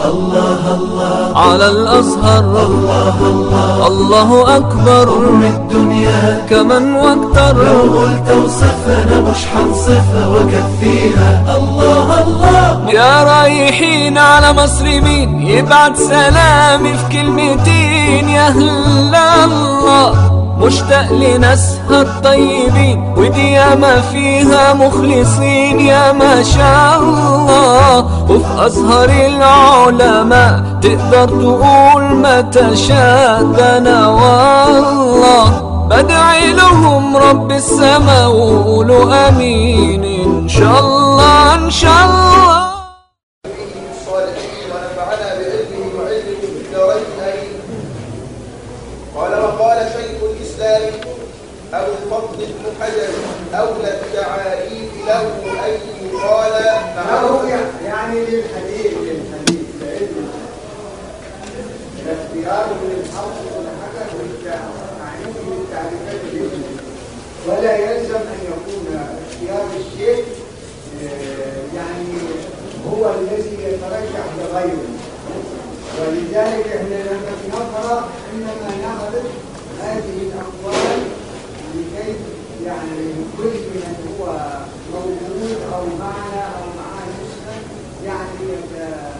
الله الله على الأزهر الله الله الله أكبر أم الدنيا كمن واكتر لو قلت وصفنا مش حنصفها وكفيها الله الله يا رايحين على مصر مين يبعت سلامي في كلمتين يا هلا الله مشتاق لناسها الطيبين ودي ياما فيها مخلصين يا ما شاء الله وفي أزهر العلماء تقدر تقول ما تشاء ده أنا والله بدعي لهم رب السماء وقولوا امين ان شاء الله ان شاء الله الصالحين ونفعنا بعلمه وعلمه في الدارين امين قال وقال شيخ الاسلام ابو الفضل بن حجر اولى التعاريف له ان يقال أو معه يعني للحديث للحديث لعلم الاختيار للحفظ والحكم والتعريف للتعريفات العلم ولا يلزم أن يكون اختيار الشيء آه، يعني هو الذي يترجح لغيره ولذلك احنا لما نقرا انما نعرف هذه الاقوال لكي يعني كل من هو موجود او معنا او معاه نسخه يعني يت-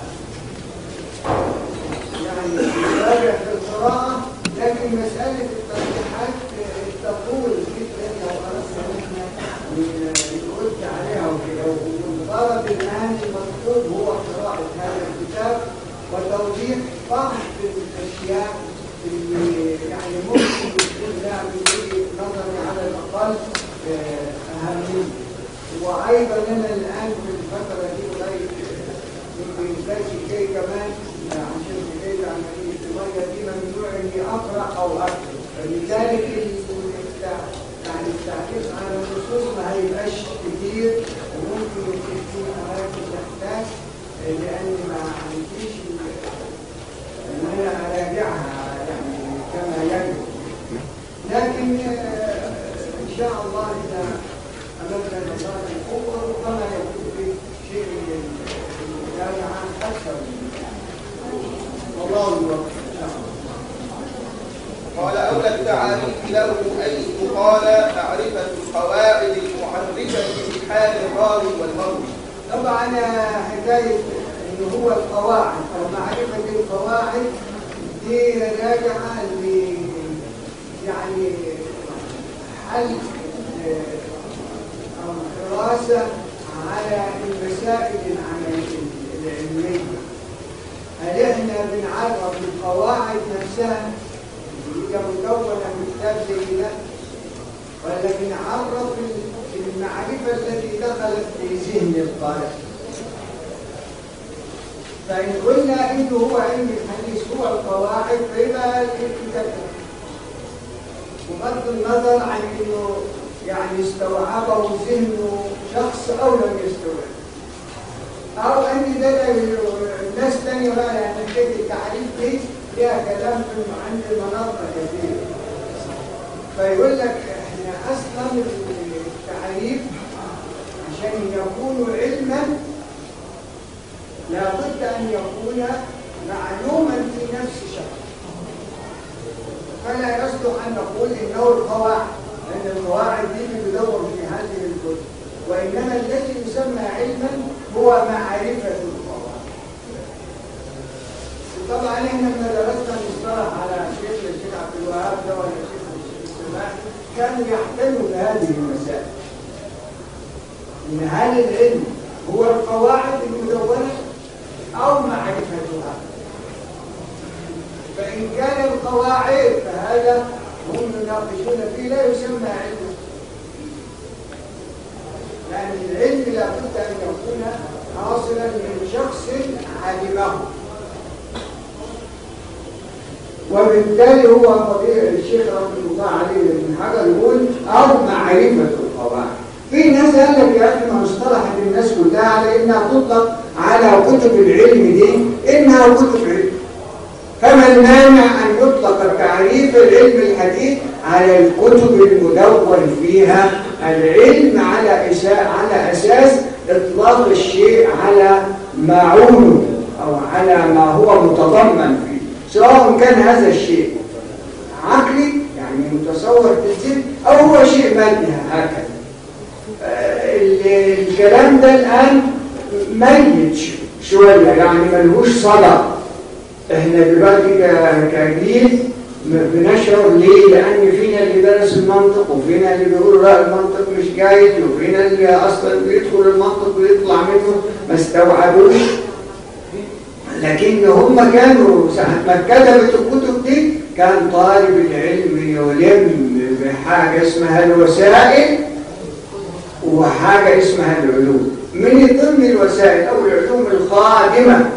يعني يراجع في القراءه لكن مساله الترجيحات تطول جدا لو اردنا ان احنا نرد عليها وكده والغرض الان المطلوب هو قراءه هذا الكتاب وتوضيح بعض الاشياء اللي يعني ممكن يكون لها بوجهه نظري على الاقل آه، اهميه وايضا انا الان في الفتره دي قريب يمكن ذاتي جاي كمان آه، عشان بدايه عمليه الميه دي ممنوع اني اقرا او اكتب فلذلك التع- يعني التعليق على النصوص ما هيبقاش كتير وممكن يكون في اماكن تحتاج آه، لان ما عنديش ال- ان انا اراجعها يعني كما يجب لكن آه، ان شاء الله اذا امامنا نظام القوه ربما يكون في شيء من المراجعه اكثر من والله يوفق ان شاء الله قال اولى التعاريف له ان يقال معرفه القواعد المعرفه بحال الراوي والمروي طبعا حكايه ان هو القواعد او معرفه القواعد دي راجعه ل يعني حل آه، او دراسه على المسائل العمليه العلميه هل احنا بنعرف القواعد نفسها اللي هي مكونه من كتاب زي ده ولا بنعرف المعرفة التي دخلت في ذهن القارئ فإن قلنا إنه هو علم الحديث هو القواعد فيبقى الكتاب بغض النظر عن إنه يعني استوعبه ذهنه شخص أو لم يستوعب أو أن ده الناس تانية بقى يعني حكاية التعريف دي فيها كلام في عند المناطق كثير فيقول لك احنا اصلا التعريف عشان يكون علما لابد ان يكون معلوما في نفس شخص فلا يصلح ان نقول انه القواعد لان القواعد دي بتدور في هذه الكتب وانما الذي يسمى علما هو معرفه القواعد طبعا احنا لما درسنا المصطلح على شيخ الشيخ عبد الوهاب ده ولا شيخ السماح كانوا يحتموا بهذه المسائل ان هل العلم هو القواعد المدونه او معرفتها فان كان القواعد فهذا هم يناقشون فيه لا يسمى علما لان العلم لابد ان يكون حاصلا من شخص علمه وبالتالي هو طبيعي الشيخ رحمه الله عليه ابن حجر يقول او معرفه القواعد في ناس قال لك يا اخي ما اصطلحت الناس كلها على انها تطلق على كتب العلم دي انها كتب علم فما المانع ان يطلق التعريف العلم الحديث على الكتب المدون فيها العلم على أساس على اساس اطلاق الشيء على معونه أو على ما هو متضمن فيه سواء كان هذا الشيء عقلي يعني متصور في الذهن أو هو شيء مادي هكذا آه، ال- الكلام ده الآن ميت ش- شوية يعني ملهوش صدى احنا دلوقتي ك- كجيل م- بنشعر ليه؟ لأن فينا اللي درس المنطق وفينا اللي بيقول لا المنطق مش جيد وفينا اللي أصلا بيدخل المنطق ويطلع منه ما استوعبوش لكن هم كانوا ساعة ما كتبت الكتب دي كان طالب العلم يلم بحاجة اسمها الوسائل وحاجة اسمها العلوم من ضمن الوسائل أو العلوم الخادمة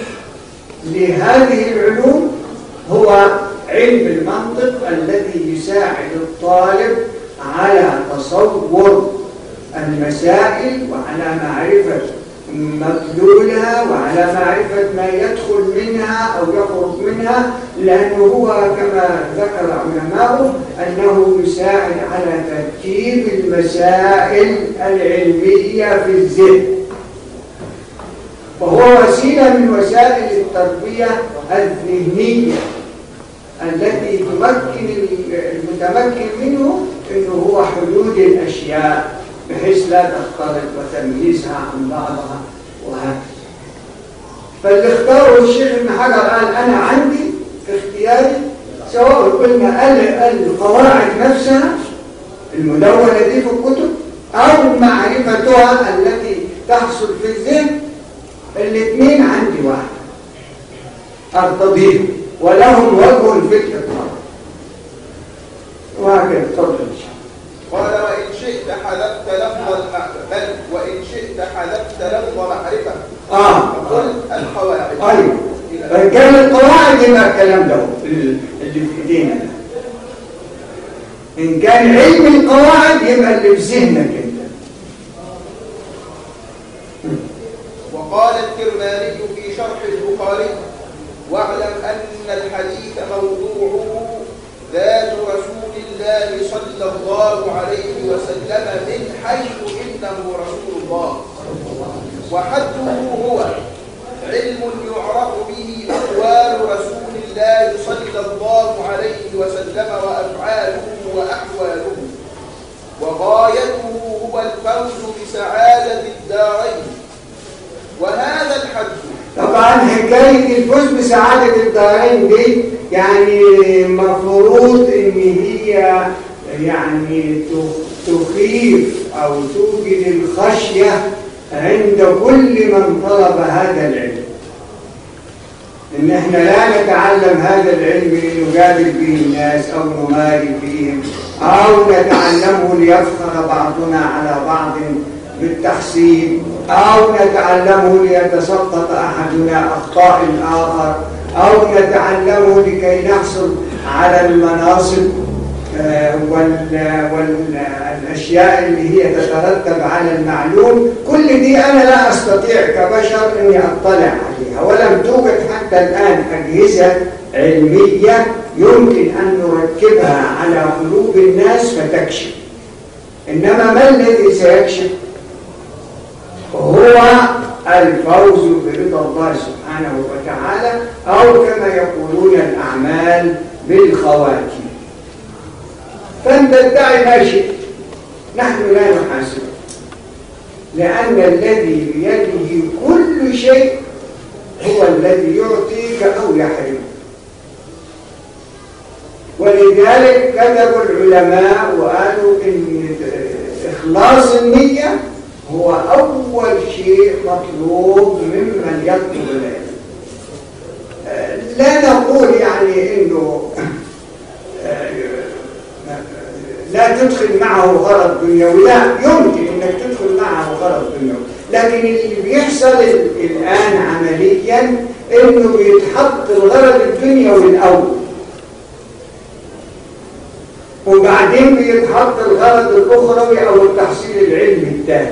لهذه العلوم هو علم المنطق الذي يساعد الطالب على تصور المسائل وعلى معرفة مدلولها وعلى معرفة ما يدخل منها أو يخرج منها لأنه هو كما ذكر علماؤه أنه يساعد على ترتيب المسائل العلمية في الذهن وهو وسيلة من وسائل التربية الذهنية التي تمكن المتمكن منه انه هو حدود الاشياء بحيث لا تختلط وتمييزها عن بعضها وهكذا فاللي اختاره الشيخ ابن حجر قال انا عندي في اختياري سواء قلنا ال- القواعد نفسها المدونة دي في الكتب او معرفتها التي تحصل في الذهن الاثنين عندي واحد ارتضيهم ولهم وجه في الاطلاق وهكذا تفضل ان شاء الله قال وإن شئت حذفت لفظ المعرفة بل وإن شئت حذفت لفظ معرفة اه فقل القواعد ايوه إلى فكان القواعد يبقى الكلام ده اللي في ايدينا ده ان كان علم القواعد يبقى اللي في ذهنك انت وقال الكرماني في شرح البخاري واعلم أن الحديث موضوعه ذات رسول الله صلى الله عليه وسلم من حيث إنه رسول الله وحده هو علم يعرف به أقوال رسول الله صلى الله عليه وسلم وأفعاله وأحواله وغايته هو الفوز بسعادة الدارين وهذا الحد طبعا حكاية الفوز بسعادة الدارين دي يعني مفروض ان هي يعني تخ- تخيف او توجد الخشية عند كل من طلب هذا العلم ان احنا لا نتعلم هذا العلم لنجادل به الناس او نماري فيهم او نتعلمه ليفخر بعضنا على بعض بالتحسين او نتعلمه ليتسقط احدنا اخطاء الاخر او نتعلمه لكي نحصل على المناصب والاشياء اللي هي تترتب على المعلوم كل دي انا لا استطيع كبشر اني اطلع عليها ولم توجد حتى الان اجهزه علميه يمكن ان نركبها على قلوب الناس فتكشف انما ما الذي سيكشف هو الفوز برضا الله سبحانه وتعالى او كما يقولون الاعمال بالخواتيم فانت ادعي ما شئت نحن لا نحاسب لأن الذي بيده كل شيء هو الذي يعطيك أو يحرمك ولذلك كتبوا العلماء وقالوا إن إخلاص النية هو أول شيء مطلوب ممن يطلب العلم لا نقول يعني إنه لا تدخل معه غرض دنيوي لا يمكن انك تدخل معه غرض دنيوي لكن اللي بيحصل الان عمليا انه بيتحط الغرض الدنيوي الاول وبعدين بيتحط الغرض الاخروي او التحصيل العلمي الثاني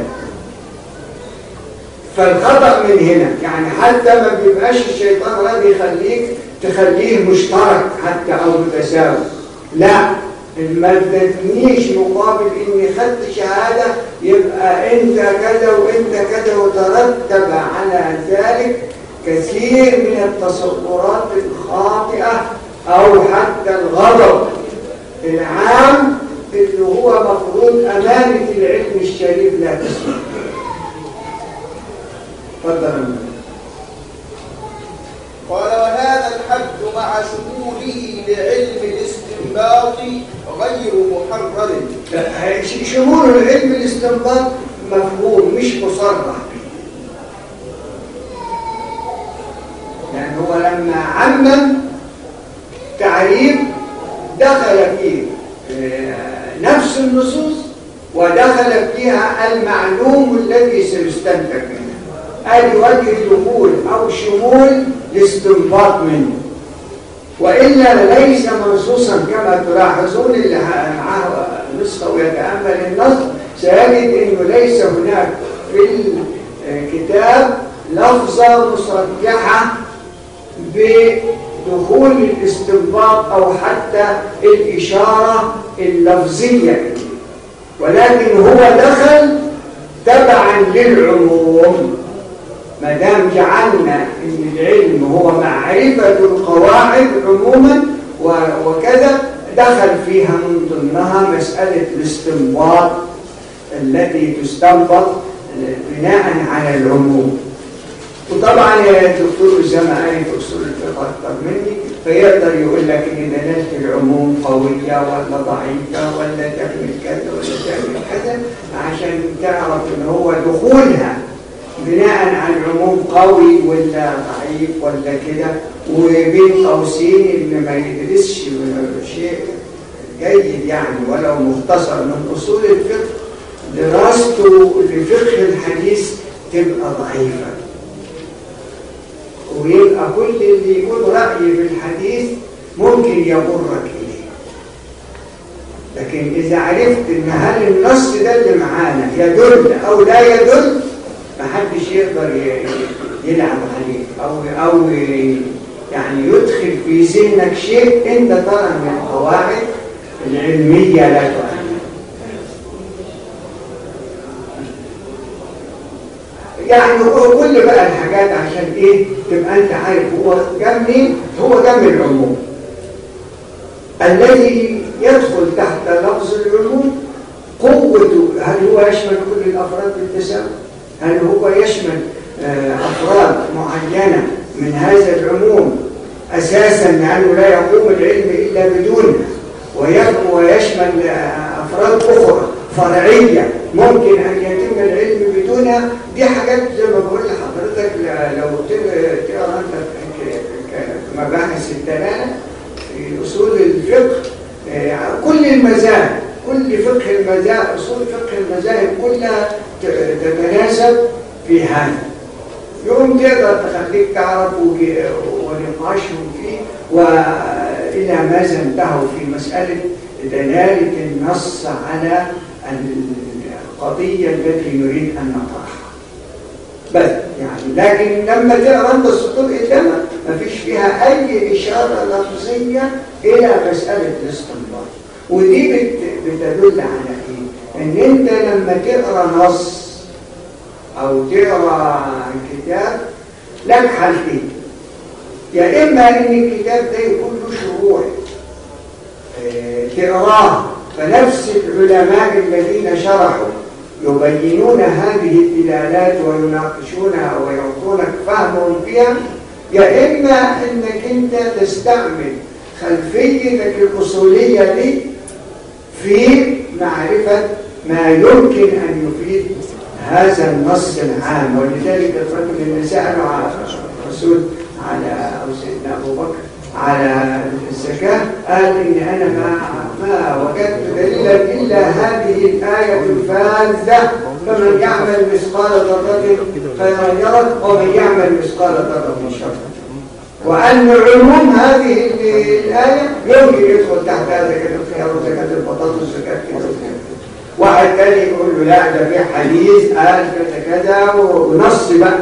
فالخطأ من هنا يعني حتى ما بيبقاش الشيطان راضي يخليك تخليه مشترك حتى او متساوي لا ما ادتنيش مقابل اني خدت شهادة يبقى انت كذا وانت كذا وترتب على ذلك كثير من التصورات الخاطئة أو حتى الغضب العام اللي هو مفروض أمانة العلم الشريف لا تسمع تفضل يا مولانا. قال وهذا الحد مع شموله لعلم الاستنباط غير محرر ش- شمول العلم الاستنباط مفهوم مش مصرح يعني هو لما عمم تعريف دخل فيه آه، نفس النصوص ودخل فيها المعلوم الذي سيستنتج منه ادي وجه دخول او شمول الاستنباط منه وإلا ليس منصوصا كما تلاحظون اللي معاه نسخة ويتأمل النص سيجد أنه ليس هناك في الكتاب لفظة مصرحة بدخول الاستنباط أو حتى الإشارة اللفظية ولكن هو دخل تبعا للعموم ما دام جعلنا ان العلم هو معرفه القواعد عموما و- وكذا دخل فيها من ضمنها مساله الاستنباط التي تستنبط بناء على العموم وطبعا يا دكتور الزمعاني في اصول الفقه اكثر مني فيقدر يقول لك ان دلاله العموم قويه ولا ضعيفه ولا تعمل كذا ولا تعمل كذا عشان تعرف ان هو دخولها بناء على العموم قوي ولا ضعيف ولا كده وبين قوسين اللي ما يدرسش شيء جيد يعني ولو مختصر من اصول الفقه دراسته لفقه الحديث تبقى ضعيفه ويبقى كل اللي يقول رأي في الحديث ممكن يغرك إليه لكن إذا عرفت إن هل النص ده اللي معانا يدل أو لا يدل محدش يقدر ي- يلعب عليك أو أو يعني يدخل في ذهنك شيء أنت ترى من القواعد العلمية لا تؤمن يعني هو كل بقى الحاجات عشان ايه تبقى انت عارف هو جاب مين هو جاب من العموم الذي يدخل تحت لفظ العموم قوته هل هو يشمل كل الافراد بالتساوي هل هو يشمل آه، افراد معينه من هذا العموم اساسا لانه لا يقوم العلم الا بدونها ويق- ويشمل آه، افراد اخرى فرعيه ممكن ان يتم العلم بدونها دي حاجات زي ما بقول لحضرتك ل- لو ت- تقرا انت ك- ك- مباحث الدلاله في اصول الفقه آه، كل المذاهب كل فقه المذاهب اصول فقه المذاهب كلها ت- تتناسب في هذا يوم تقدر تخليك تعرف وج- ونقاشهم فيه والى ماذا انتهوا في مساله دلاله النص على القضيه التي نريد ان نطرحها بس يعني لكن لما تقرا انت السطور قدامك مفيش فيها اي اشاره لفظيه الى مساله الاستنباط ودي بت- بتدل على ايه؟ ان انت لما تقرا نص او تقرا كتاب لك حالتين يا اما ان الكتاب ده يكون له شروح آه، تقراه فنفس العلماء الذين شرحوا يبينون هذه الدلالات ويناقشونها ويعطونك فهمهم فيها يا اما انك انت تستعمل خلفيتك الاصوليه دي في معرفه ما يمكن ان يفيد هذا النص العام ولذلك الرجل اللي سأله على الرسول على أو سيدنا أبو بكر على الزكاة قال إن أنا ما ما وجدت دليلا إلا هذه الآية الفاذة فمن يعمل مثقال ذرة خيرا يره ومن يعمل مثقال ذرة شرا وأن عموم هذه الآية يمكن يدخل تحت زكاة الخيار وزكاة البطاطس وزكاة كذا وكذا واحد تاني يقول له لا ده في حديث قال كذا كذا ونص بقى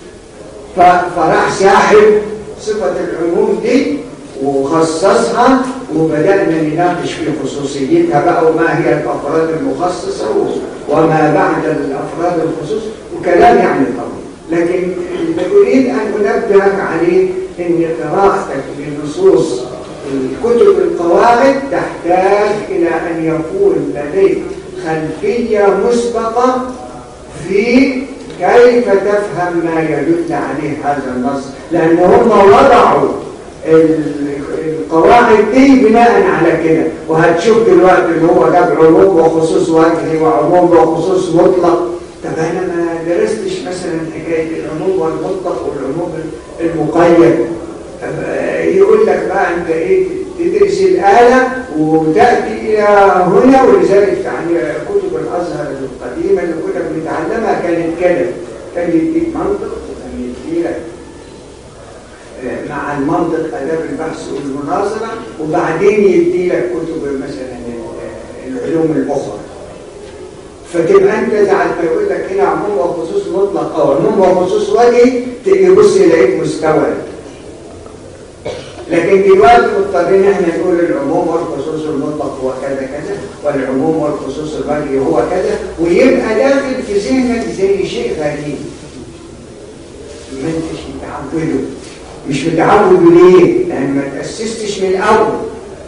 ف- فراح ساحب صفة العموم دي وخصصها وبدأنا نناقش في خصوصيتها بقى وما هي الأفراد المخصصة و- وما بعد الأفراد الخصوص وكلام يعني طويل لكن اللي أريد أن أنبهك عليه أن قراءتك لنصوص الكتب القواعد تحتاج إلى أن يكون لديك خلفية مسبقة في كيف تفهم ما يدل عليه هذا النص لأن هم وضعوا القواعد دي بناء على كده وهتشوف دلوقتي ان هو جاب عموم وخصوص وجهي وعموم وخصوص مطلق طب انا ما درستش مثلا حكايه العموم والمطلق والعموم المقيد يقول لك بقى انت ايه تدرس الآلة وتأتي إلى هنا ولذلك يعني كتب الأزهر القديمة اللي كنا بنتعلمها كانت كده كان يديك منطق وكان يديك مع المنطق آداب البحث والمناظرة وبعدين يديلك كتب مثلا العلوم الأخرى فتبقى انت زعل ما يقول لك هنا عموم وخصوص مطلق او عموم وخصوص وجهي تبص يلاقيك مستوعب لكن دلوقتي مضطرين احنا نقول العموم والخصوص المطلق هو كذا كذا والعموم والخصوص الوجهي هو كذا ويبقى داخل في ذهنك زي شيء غريب ما انتش متعوده مش متعود ليه؟ لان ما تاسستش من الاول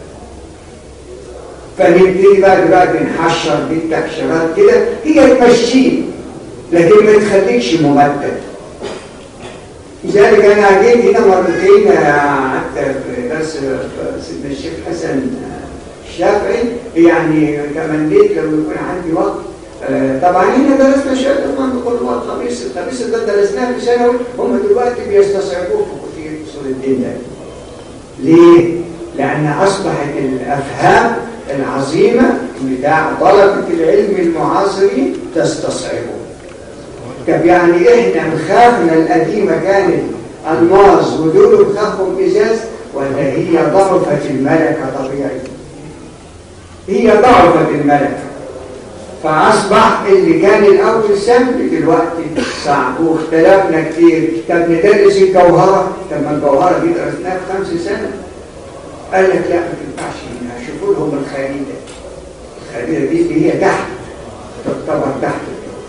فنبتدي بقى دلوقتي نحشر دي التحشيرات كده هي تمشيك لكن ما تخليكش ممدد لذلك انا جيت هنا مرتين قعدت في درس سيدنا الشيخ حسن الشافعي يعني تمنيت لو يكون عندي وقت طبعا هنا درسنا شهاده المنطق والوقت الخميس الخميس ده درسناه في ثانوي هم دلوقتي بيستصعبوه في كتير اصول الدين ده ليه؟ لان اصبحت الافهام العظيمه بتاع طلبه العلم المعاصرين تستصعبه طب يعني احنا مخافنا القديمه كانت الماظ ودول مخافهم ازاز ولا هي ضعفت الملكه طبيعي هي ضعفت الملكه فاصبح اللي كان الاول سهل دلوقتي صعب واختلفنا كتير طب ندرس الجوهره طب ما الجوهره دي درسناها في خمس سنه قال لك لا ما تنفعش هنا شوفوا لهم الخريطه الخريطه دي اللي هي تحت تعتبر تحت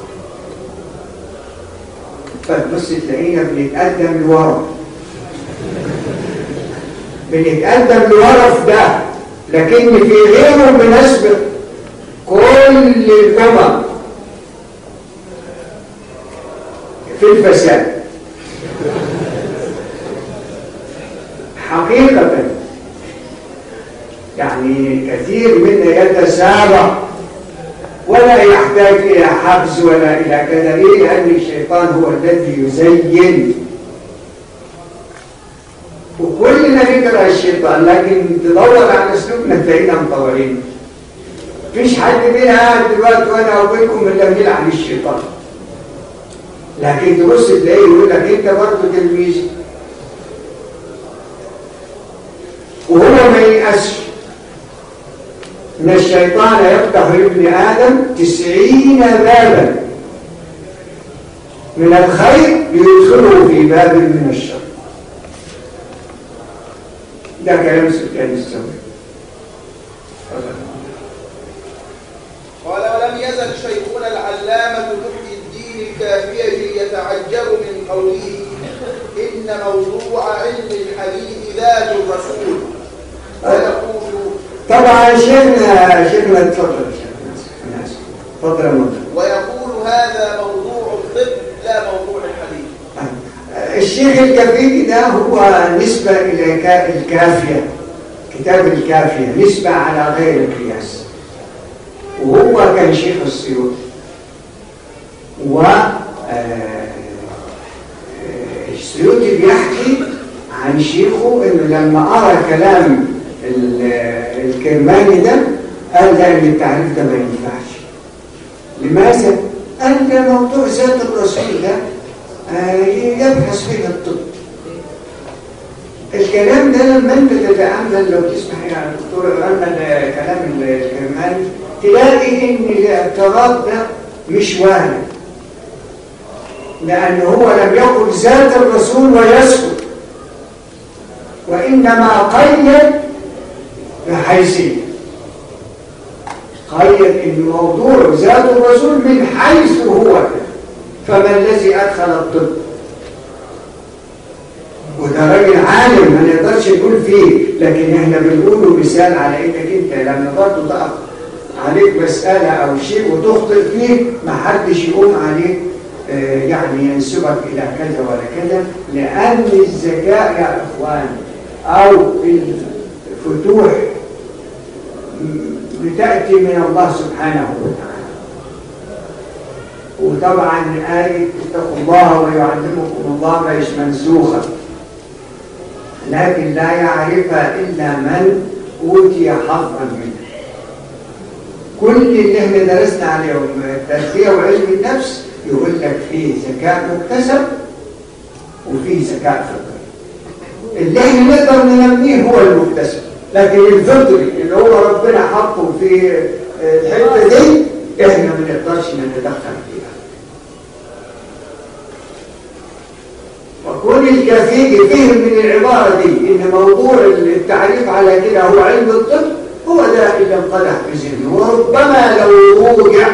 فتبص تلاقينا بنتقدم لورا بنتقدم لورا في ده لكن في غيره بنسبق كل الأمم في الفساد حقيقة يعني كثير منا يتسابق ولا يحتاج إلى حبس ولا إلى كذا ليه؟ لأن الشيطان هو الذي يزين وكلنا نكره الشيطان لكن تدور على اسلوبنا تلاقينا مطورين مفيش حد فينا قاعد دلوقتي وانا وبينكم الا بيلعن الشيطان لكن تبص تلاقيه يقول لك انت برضه تلميذ وهو ما ييأسش ان الشيطان يفتح لابن ادم تسعين بابا من الخير ليدخله في باب من الشر ده كلام سفيان الثوري قال ولم يزل شيخنا العلامة محي الدين الكافية يتعجب من قوله إن موضوع علم الحديث ذات الرسول ويقول طبعا شيخنا شيخنا اتفضل شيخنا أنا آسف. اتفضل يا مدير ويقول هذا موضوع الطب لا موضوع الحديث الشيخ الكبيري ده هو نسبة إلى كا- الكافية كتاب الكافية نسبة على غير القياس وهو كان شيخ السيوط و آه، آه، السيوطي بيحكي عن شيخه انه لما قرا كلام ال- الكرماني ده قال ده ان التعريف ده ما ينفعش لماذا؟ قال ده موضوع ذات الرسول ده آه، يبحث فيه الطب الكلام ده لما انت تتأمل لو تسمح يا دكتور قرأنا كلام الكرماني تلاقي ان الاعتراض ده مش وارد لأن هو لم يقل ذات الرسول ويسكت وإنما قيد بحيثية قيد ان موضوع ذات الرسول من حيث هو فما الذي أدخل الطب وده راجل عالم ما نقدرش نقول فيه لكن احنا بنقوله مثال على انك انت لما برضه تقف عليك مسألة أو شيء وتخطئ فيه ما حدش يقوم عليك آه، يعني ينسبك إلى كذا ولا كذا لأن الذكاء يا إخوان أو الفتوح بتأتي من الله سبحانه وتعالى وطبعا آية اتقوا الله ويعلمكم الله مش منسوخة لكن لا يعرفها إلا من أوتي حظا منها كل اللي احنا درسنا عليهم التربية وعلم النفس يقول لك فيه ذكاء مكتسب وفيه ذكاء فطري اللي احنا نقدر ننميه هو المكتسب لكن الفطري اللي هو ربنا حطه في الحته دي احنا ما نقدرش نتدخل فيها وكون الكفيج فهم من العبارة دي ان موضوع التعريف على كده هو علم الطب هو ده اللي انقدح في ذهنه وربما لو روجع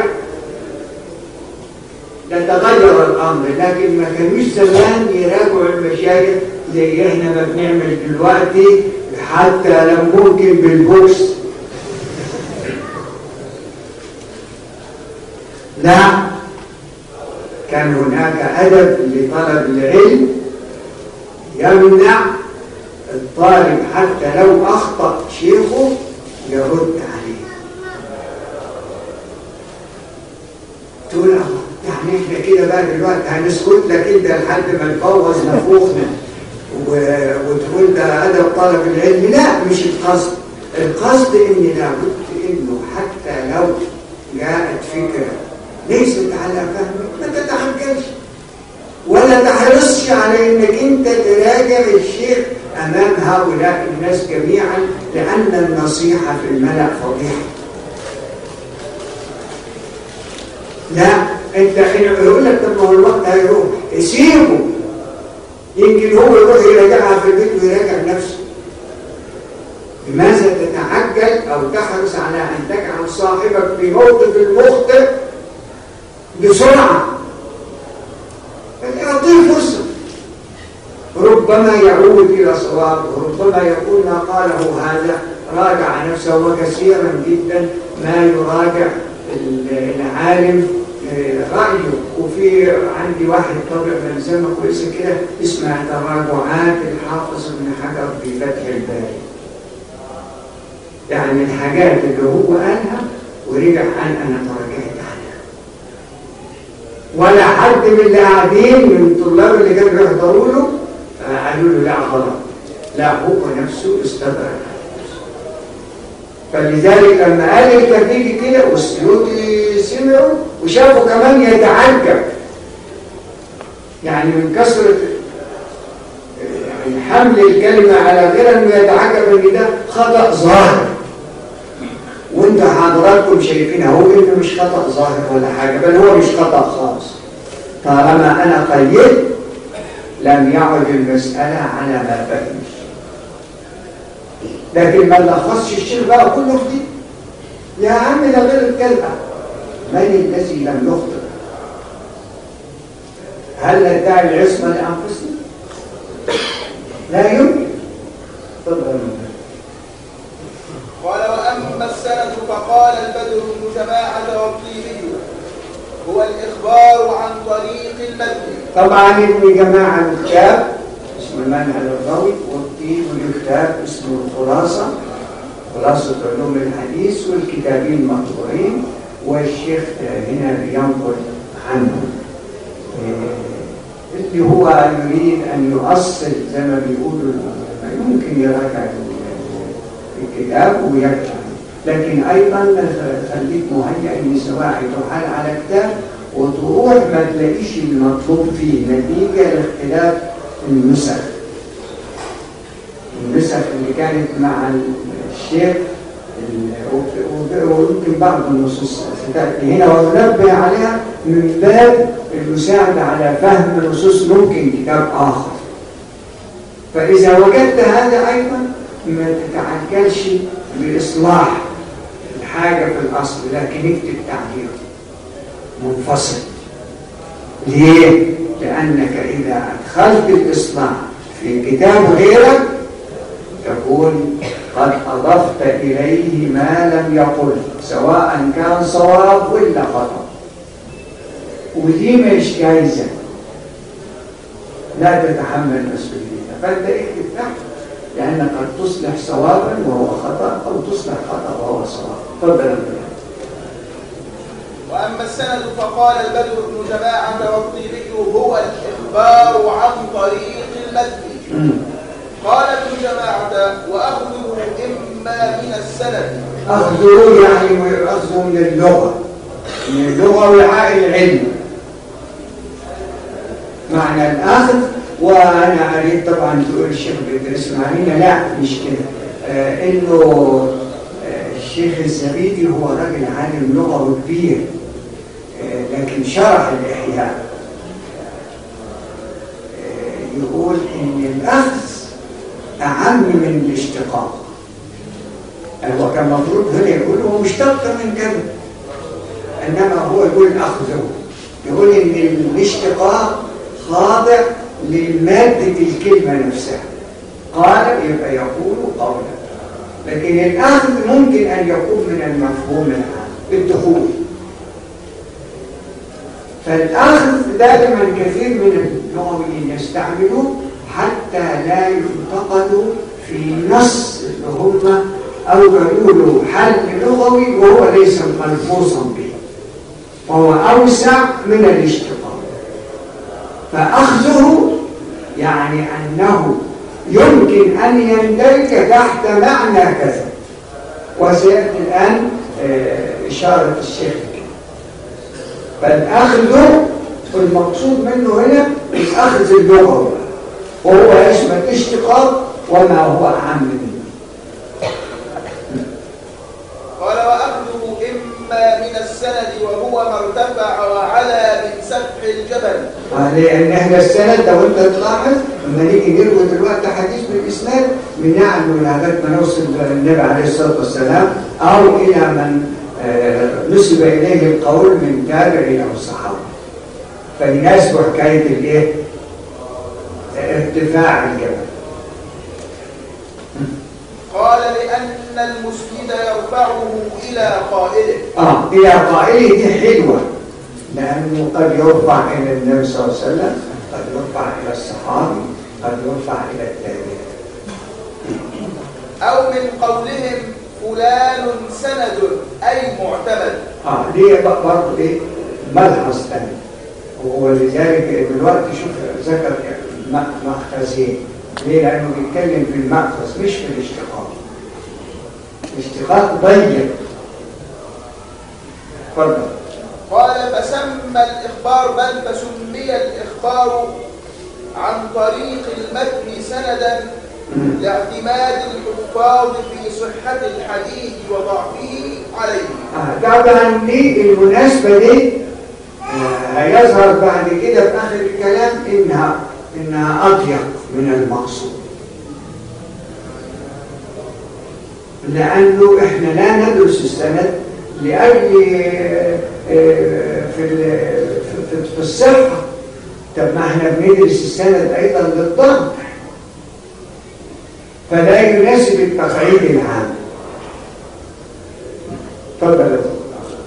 لتغير الامر لكن ما كانوش زمان يراجعوا المشايخ زي احنا ما بنعمل دلوقتي حتى لو ممكن بالبوكس لا كان هناك أدب لطلب العلم يمنع الطالب حتى لو أخطأ شيخه يرد عليه تقول الله يعني احنا كده بقى دلوقتي هنسكت لك انت لحد ما نفوز نفوخنا و- وتقول ده أدب طلب العلم لا مش القصد القصد ان لابد انه حتى لو جاءت فكره ليست على فهمك ما تتحججش ولا تحرصش على انك انت تراجع الشيخ امام هؤلاء الناس جميعا لان النصيحه في الملا فضيحه لا انت يقول لك طب ما هو الوقت هيروح سيبه يمكن هو يروح يراجعها في البيت ويراجع نفسه لماذا تتعجل او تحرص على ان تجعل صاحبك في موقف المخطئ بسرعه اعطيه فرصه ربما يعود الى صواب وربما يكون ما قاله هذا راجع نفسه وكثيرا جدا ما يراجع العالم رأيه وفي عندي واحد طبع ملزمة كويسة كده اسمها تراجعات الحافظ ابن حجر في فتح الباري يعني الحاجات اللي هو قالها ورجع قال أنا تراجعت عنها ولا حد من اللي قاعدين من الطلاب اللي كانوا يحضروا له قالوا له لا غلط لا هو نفسه استدرك فلذلك لما قال الكفيل كده والسيوطي سمعوا وشافوا كمان يتعجب يعني من كثرة يعني حمل الكلمة على غير انه يتعجب ان ده خطأ ظاهر وانت حضراتكم شايفين اهو انه مش خطأ ظاهر ولا حاجة بل هو مش خطأ خالص طالما انا قيدت لم يعد المسألة على ما فهمت لكن ما لخصش الشيخ بقى كله في دي يا عم ده غير الكلمة من الذي لم يخطئ هل ندعي العصمة لأنفسنا لا يمكن تفضل قال وأما السند فقال البدر بن جماعة والطيبي هو الإخبار عن طريق المتن طبعا ابن جماعة الكتاب اسمه المنهل الضوي والطيب والكتاب اسمه الخلاصة خلاصة علوم الحديث والكتابين مطبوعين والشيخ هنا بينقل عنه اللي هو يريد أن يؤصل زي ما بيقولوا يمكن يراجع الكتاب ويرجع لكن أيضا خليك مهيئ إن سواء تحال على كتاب وتروح ما تلاقيش المطلوب فيه نتيجة لاختلاف النسخ النسخ اللي كانت مع الشيخ ويمكن بعض النصوص ستأتي هنا وننبه عليها من باب المساعدة على فهم نصوص ممكن كتاب آخر فإذا وجدت هذا أيضا ما تتعجلش بإصلاح الحاجة في الأصل لكن اكتب تعليق منفصل ليه؟ لأنك إذا أدخلت الإصلاح في كتاب غيرك تكون قد أضفت إليه ما لم يقل سواء كان صواب ولا خطأ ودي مش جايزة لا تتحمل مسؤوليتها فأنت اكتب تحت لأنك قد تصلح صوابا وهو خطأ أو تصلح خطأ وهو صواب تفضل يا مولانا. وأما السند فقال البدر بن جماعة والطيبي هو الإخبار عن طريق المتن مم. قال ابن جماعة وأخذه إما من السند أخذه يعني أخذه من اللغة من اللغة وعاء العلم معنى الأخذ وأنا قريت طبعا تقول الشيخ بيدرس معنا لا مش كده آه إنه آه الشيخ الزبيدي هو راجل عالم لغوي كبير آه لكن شرح الإحياء آه يقول إن الأخذ أعم من الاشتقاق هو كان المفروض هنا يقول هو مشتق من كذا انما هو يقول اخذه يقول ان الاشتقاق خاضع لمادة الكلمة نفسها قال يبقى يقول قولا لكن الأخذ ممكن أن يكون من المفهوم العام الدخول فالأخذ دائما كثير من اللغويين يستعملوه حتى لا ينتقدوا في نص اللي هم أوجدوا له حل لغوي وهو ليس ملفوظا به وهو أوسع من الاشتقاق فأخذه يعني أنه يمكن أن يندرج تحت معنى كذا وسيأتي الآن آه، إشارة الشيخ فالأخذ المقصود منه هنا الأخذ اللغوي وهو يشمل الاشتقاق وما هو أعم منه قال وأخذه إما من السند وهو ما ارتفع وعلى من سفح الجبل آه، لأن احنا السند لو انت تلاحظ لما نيجي نروي دلوقتي حديث بالإسناد بنعمل لغاية ما نوصل للنبي عليه الصلاة والسلام أو إلى من آه، نسب إليه القول من تابعي أو صحابي فيناسب حكاية الإيه؟ ارتفاع الجبل قال لأن المسند يرفعه إلى قائله آه إلى قائله دي حلوة لأنه قد يرفع إلى النبي صلى الله عليه وسلم قد يرفع إلى الصحابي قد يرفع إلى التابعي أو من قولهم فلان سند أي معتمد اه ليه بقى برضه ايه ملحظ تاني ولذلك دلوقتي شوف ذكر م- مأخذين ليه لانه بيتكلم في المأخذ مش في الاشتقاق الاشتقاق ضيق اتفضل قال فسمى الإخبار بل فسمي الإخبار عن طريق المتن سندا لاعتماد الحفاظ في صحة الحديث وضعفه عليه آه طبعا دي المناسبة دي آه، هيظهر بعد كده في آخر الكلام إنها إنها أضيق من المقصود لأنه إحنا لا ندرس السند لأجل آه، آه، في ال- في- في- في الصحة طب ما إحنا بندرس السند أيضا للضرب فلا يناسب التقعيد العام تفضل يا دكتور.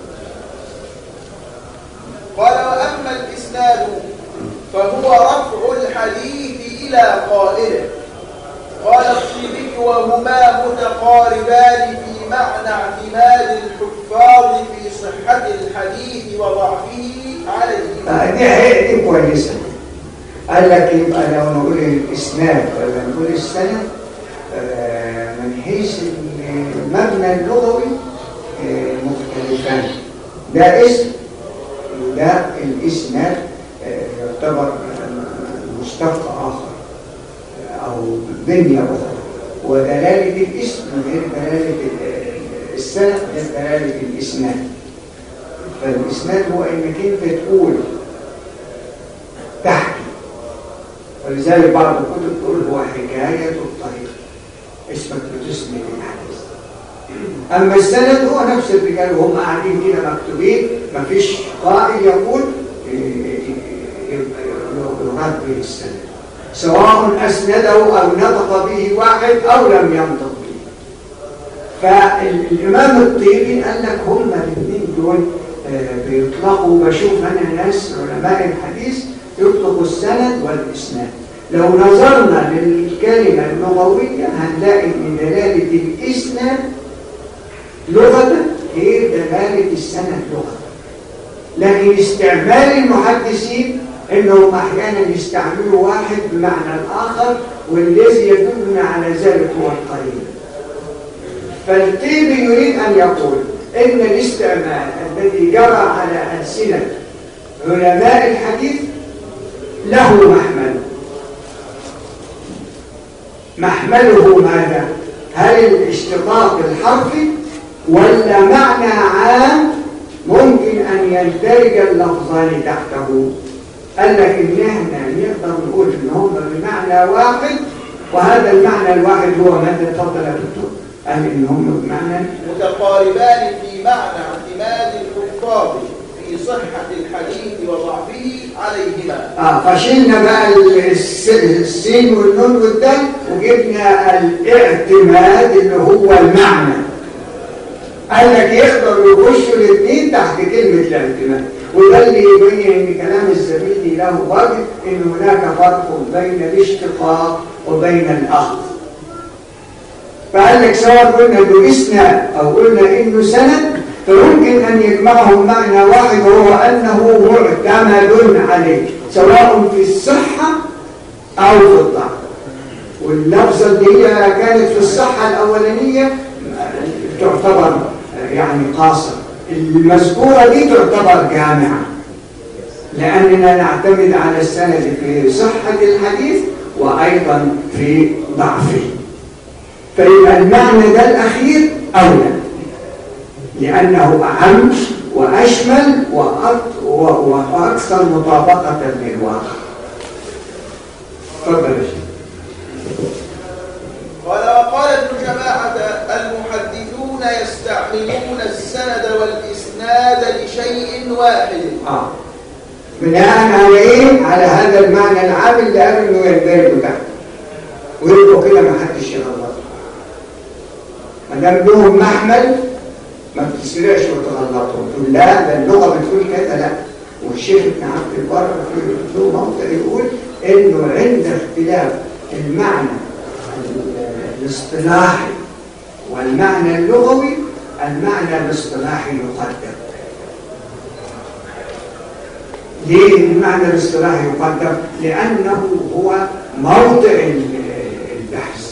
قال وأما الإسناد فهو رفع الحديث إلى قائله قال الطيبي وهما متقاربان في معنى اعتماد الحفاظ في صحة الحديث وضعفه عليه آه، دي هي دي كويسه قال لك يبقى لو نقول الاسناد ولا نقول السند آه، من حيث المبنى اللغوي آه، مختلفان ده اسم وده الاسناد آه، يعتبر آه، مشتق اخر آه، او بنيه اخرى ودلاله الاسم غير دلاله ال- السند غير دلاله الاسناد فالإسناد هو إنك أنت تقول تحكي ولذلك بعض الكتب تقول هو حكاية الطريق اسمك بتسند الحديث أما السند هو نفس الرجال وهم قاعدين كده مكتوبين مفيش قائل يقول إيه، المراد به السند سواء أسنده أو نطق به واحد أو لم ينطق به فالإمام الطيبي قال لك هم الاثنين دول آه، بيطلقوا بشوف أنا ناس علماء الحديث يطلقوا السند والإسناد لو نظرنا للكلمة اللغوية هنلاقي ان دلالة الإسناد لغة غير دلالة السند لغة لكن استعمال المحدثين انهم احيانا يستعملوا واحد بمعنى الاخر والذي يدلنا على ذلك هو القريب فالطيبي يريد ان يقول ان الاستعمال الذي جرى على السنه علماء الحديث له محمل محمله ماذا هل الاشتقاق الحرفي ولا معنى عام ممكن أن يندرج اللفظان تحته قال لك إن إحنا نقدر نقول إن هم بمعنى واحد وهذا المعنى الواحد هو ماذا تفضل يا دكتور قال إن هم بمعنى متقاربان في معنى اعتماد الحفاظ في صحة الحديث وضعفه عليهما آه فشلنا بقى الس- السين والنون والدال وجبنا الاعتماد اللي هو المعنى قال لك يقدروا يخشوا الاثنين تحت كلمة الاعتماد وده اللي يبين ان كلام الزبيدي له وجه ان هناك فرق بين الاشتقاق وبين الاخذ فقال لك سواء قلنا انه اسناد او قلنا انه سند فيمكن ان يجمعهم معنى واحد وهو انه معتمد عليه سواء في الصحه او في الضعف واللفظه اللي هي كانت في الصحه الاولانيه تعتبر يعني قاصر المذكوره دي تعتبر جامعه لاننا نعتمد على السند في صحه الحديث وايضا في ضعفه فيبقى المعنى ده الأخير أولى لأنه أعم وأشمل وأك- و- وأكثر مطابقة للواقع تفضل يا شيخ قال وقال ابن جماعة المحدثون يستعملون السند والإسناد لشيء واحد آه. بناء على إيه؟ على هذا المعنى العام اللي قال إنه يندرج تحت ويبقوا كده ما حدش يغلط ما دام لهم محمل ما بتسرعش وتغلطهم تقول لا ده اللغه بتقول كده لا والشيخ ابن عبد البر في له موضع يقول انه عند اختلاف المعنى ال- الاصطلاحي والمعنى اللغوي المعنى الاصطلاحي يقدم ليه المعنى الاصطلاحي يقدم؟ لأنه هو موضع ال- البحث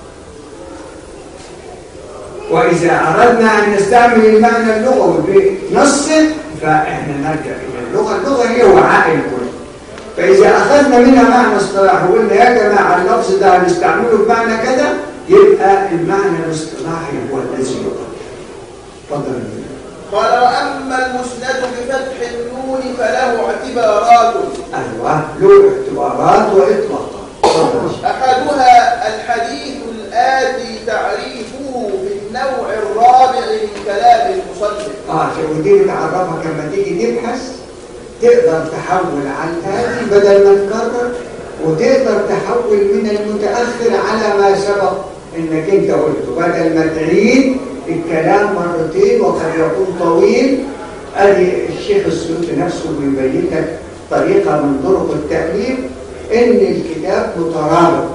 وإذا أردنا أن نستعمل المعنى اللغوي بنصه فإحنا نرجع إلى اللغة اللغة هي وعاء الكل فإذا أخذنا منها معنى اصطلاحي وقلنا يا جماعة اللفظ ده هنستعمله بمعنى كذا يبقى المعنى الاصطلاحي هو الذي يقدم تفضل يا فندم. قال وأما المسند بفتح النون فله اعتبارات أيوه له اعتبارات وإطلاقات تفضل يا شيخ. أحدها الحديث الآتي تعريفه بالنوع الرابع من كلام المصنف اه ودي بتعرفك لما تيجي تبحث تقدر تحول على الآتي بدل ما تكرر وتقدر تحول من المتأخر على ما سبق انك انت قلته بدل ما تعيد الكلام مرتين وقد يكون طويل ادي الشيخ السيوطي نفسه بيبين لك طريقة من طرق التأليف ان الكتاب مترابط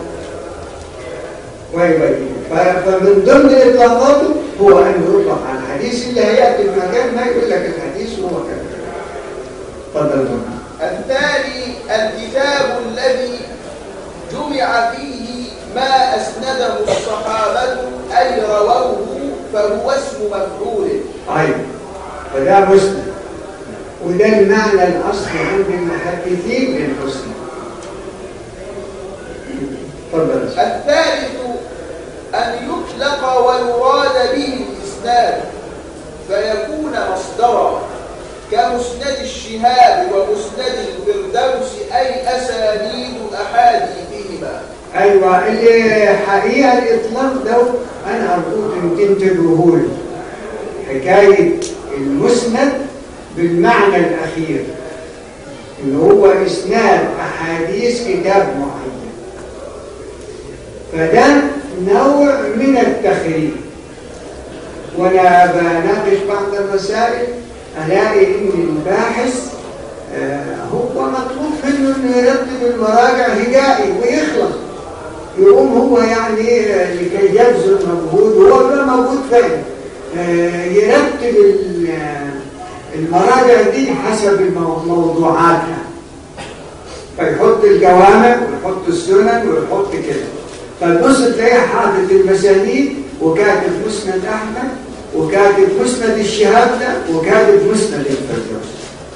ويبين ف- فمن ضمن اطلاقاته هو ان يطلق على الحديث اللي هياتي في مكان ما يقول لك الحديث هو كذا تفضل يا مولانا. الثاني الكتاب الذي جمع فيه ما أسنده الصحابة أي رووه فهو اسم مفعول طيب فده مسلم وده المعنى الاصلي عند المحدثين للمسلم تفضل يا شيخ. الثالث أن يطلق ويراد به الإسناد فيكون مصدرا كمسند الشهاب ومسند الفردوس أي أسانيد أحاديثهما ايوه اللي حقيقه الاطلاق ده انا ارجوك ان تنتبهوا له حكايه المسند بالمعنى الاخير إن هو إسناد أحاديث كتاب معين فده نوع من التخريج وأنا بناقش بعض المسائل ألاقي إن الباحث آه، هو مطلوب منه إنه يرتب المراجع هجائي ويخلص يقوم هو يعني آه، لكي يبذل مجهود هو ده موجود فين آه، يرتب ال- آه، المراجع دي حسب المو- موضوعاتها فيحط الجوامع ويحط السنن ويحط كده فالنص تلاقيه حاطط المسانيد وكاتب مسند احمد وكاتب مسند الشهاب ده وكاتب مسند الفردوس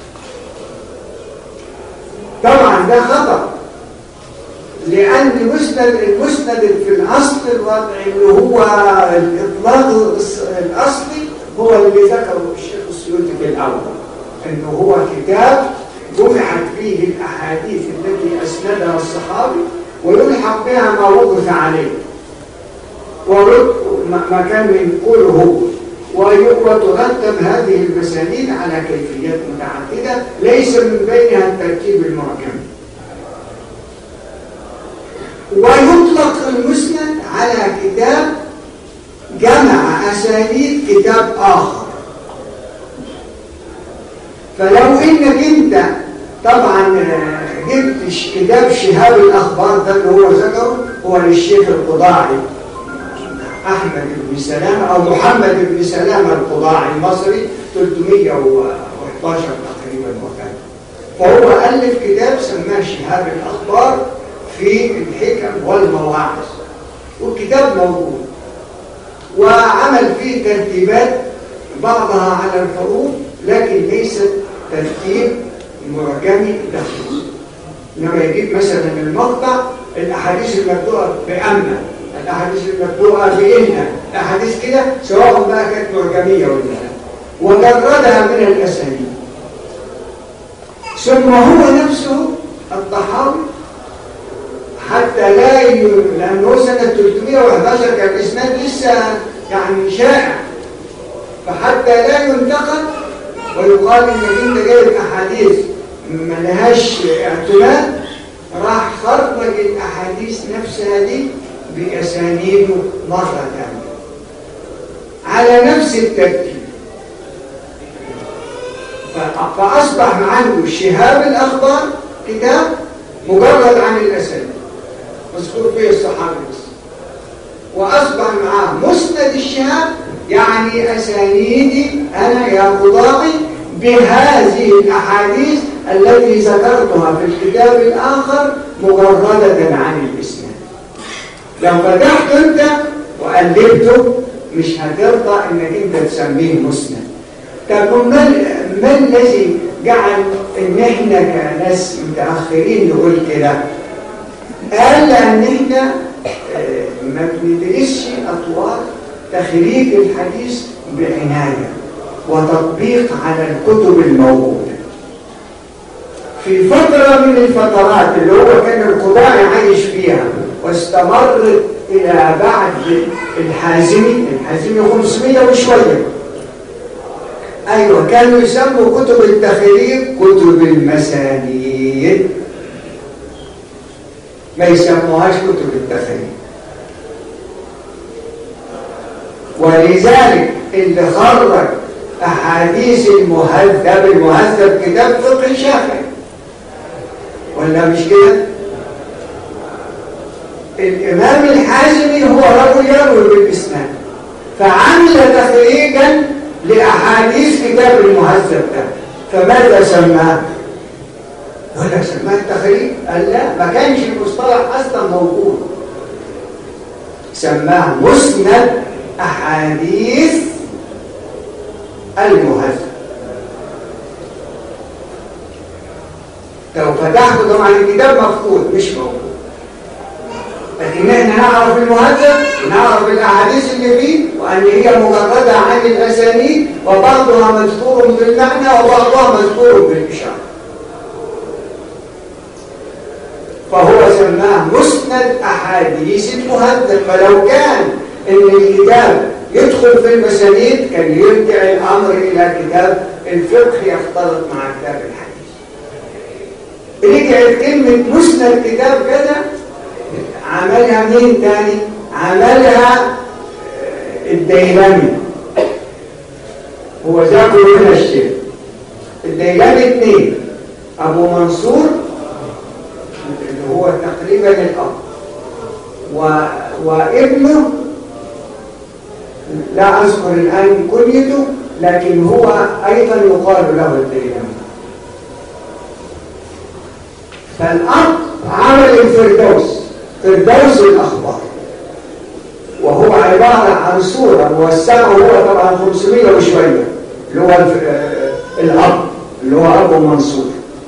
طبعا ده خطأ لأن مسند المسند في الأصل الوضعي اللي هو الإطلاق الأص- الأصلي هو اللي ذكره الشيخ السيوطي في الأول إنه هو كتاب جمعت فيه الأحاديث التي أسندها الصحابي ويلحق بها ما وقف عليه ورد ما ما كان يقوله هو وي- وترتب هذه المسانيد على كيفيات متعددة ليس من بينها الترتيب المعجم ويطلق المسند على كتاب جمع أسانيد كتاب آخر فلو إنك أنت طبعا آه، جبت ش- كتاب شهاب الأخبار ده اللي هو ذكره هو للشيخ القضاعي أحمد بن سلامة أو محمد بن سلامة القضاعي المصري 311 تقريبا وكان فهو ألف كتاب سماه شهاب الأخبار في الحكم والمواعظ والكتاب موجود وعمل فيه ترتيبات بعضها على الحروف لكن ليست ترتيب معجمي دقيق لما يجيب مثلا المقطع الأحاديث المبدوءة بأما الأحاديث المبدوءة بإن الأحاديث كده سواء بقى كانت معجمية ولا لا وجردها من الأسانيد ثم هو نفسه الطحاوي حتى لا ي... لأنه سنة 311 كان الإسناد لسه يعني شائع فحتى لا ينتقد ويقال إنك أنت جايب أحاديث ما لهاش اعتماد راح خرج الأحاديث نفسها دي بأسانيده مرة ثانية على نفس الترتيب ف- فأصبح عنده شهاب الأخبار كتاب مجرد عن الأسانيد مذكور فيه الصحابي بس وأصبح معاه مسند الشهاب يعني أسانيدي أنا يا قضاعي بهذه الأحاديث التي ذكرتها في الكتاب الآخر مجردة عن الإسناد لو فتحت أنت وقلبته مش هترضى انك انت تسميه مسند طب ما ال- ما الذي جعل ان احنا كناس متاخرين نقول كده قال لان احنا آه، ما بندرسش اطوار تخريج الحديث بعنايه وتطبيق على الكتب الموجوده في فترة من الفترات اللي هو كان القضاء عايش فيها واستمرت إلى بعد الحازمي الحازمي 500 وشوية أيوة كانوا يسموا كتب التخريج كتب المسانيد ما يسموهاش كتب التخريج ولذلك اللي خرج أحاديث المهذب المهذب كتاب فقه شافعي ولا مش كده الإمام الحازمي هو رجل يروي بالإسناد فعمل تخريجا لأحاديث كتاب المهذب ده فماذا سماه؟ ولا سماه التخريج؟ قال لا ما كانش المصطلح أصلا موجود سماه مسند أحاديث المهذب لو فتحت طبعا الكتاب مفقود مش موجود لكن احنا نعرف المهذب ونعرف الاحاديث اللي فيه وان هي مجرده عن الاسانيد وبعضها مذكور بالمعنى وبعضها مذكور بالاشاره فهو سماه مسند احاديث المهذب فلو كان ان الكتاب يدخل في المسانيد كان يرجع الامر الى كتاب الفقه يختلط مع كتاب الحديث رجعت كلمة مسند كتاب كذا عملها مين تاني؟ عملها آه، الديلمي هو ذكر هنا الشيخ الديلمي اثنين أبو منصور اللي هو تقريبا الأب و... وابنه لا أذكر الآن كنيته لكن هو أيضا يقال له الديلمي فالأب عمل الفردوس فردوس الأخبار وهو عبارة عن صورة موسعة وهو طبعا 500 وشوية اللي هو الف- آه، الأب اللي هو أبو منصور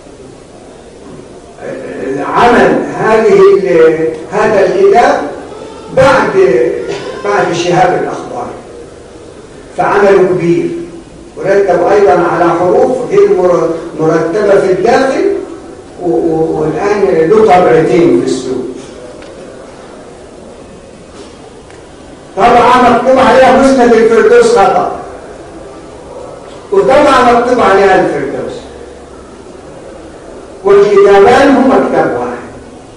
آه، عمل هذه ال- هذا الكتاب بعد بعد شهاب الأخبار فعمله كبير ورتب أيضا على حروف غير مر- مرتبة في الداخل و- و- والآن له طبعتين في السوق طبعا مكتوب عليها مسند الفردوس خطأ وطبعا مكتوب عليها الفردوس والكتابان هما كتاب واحد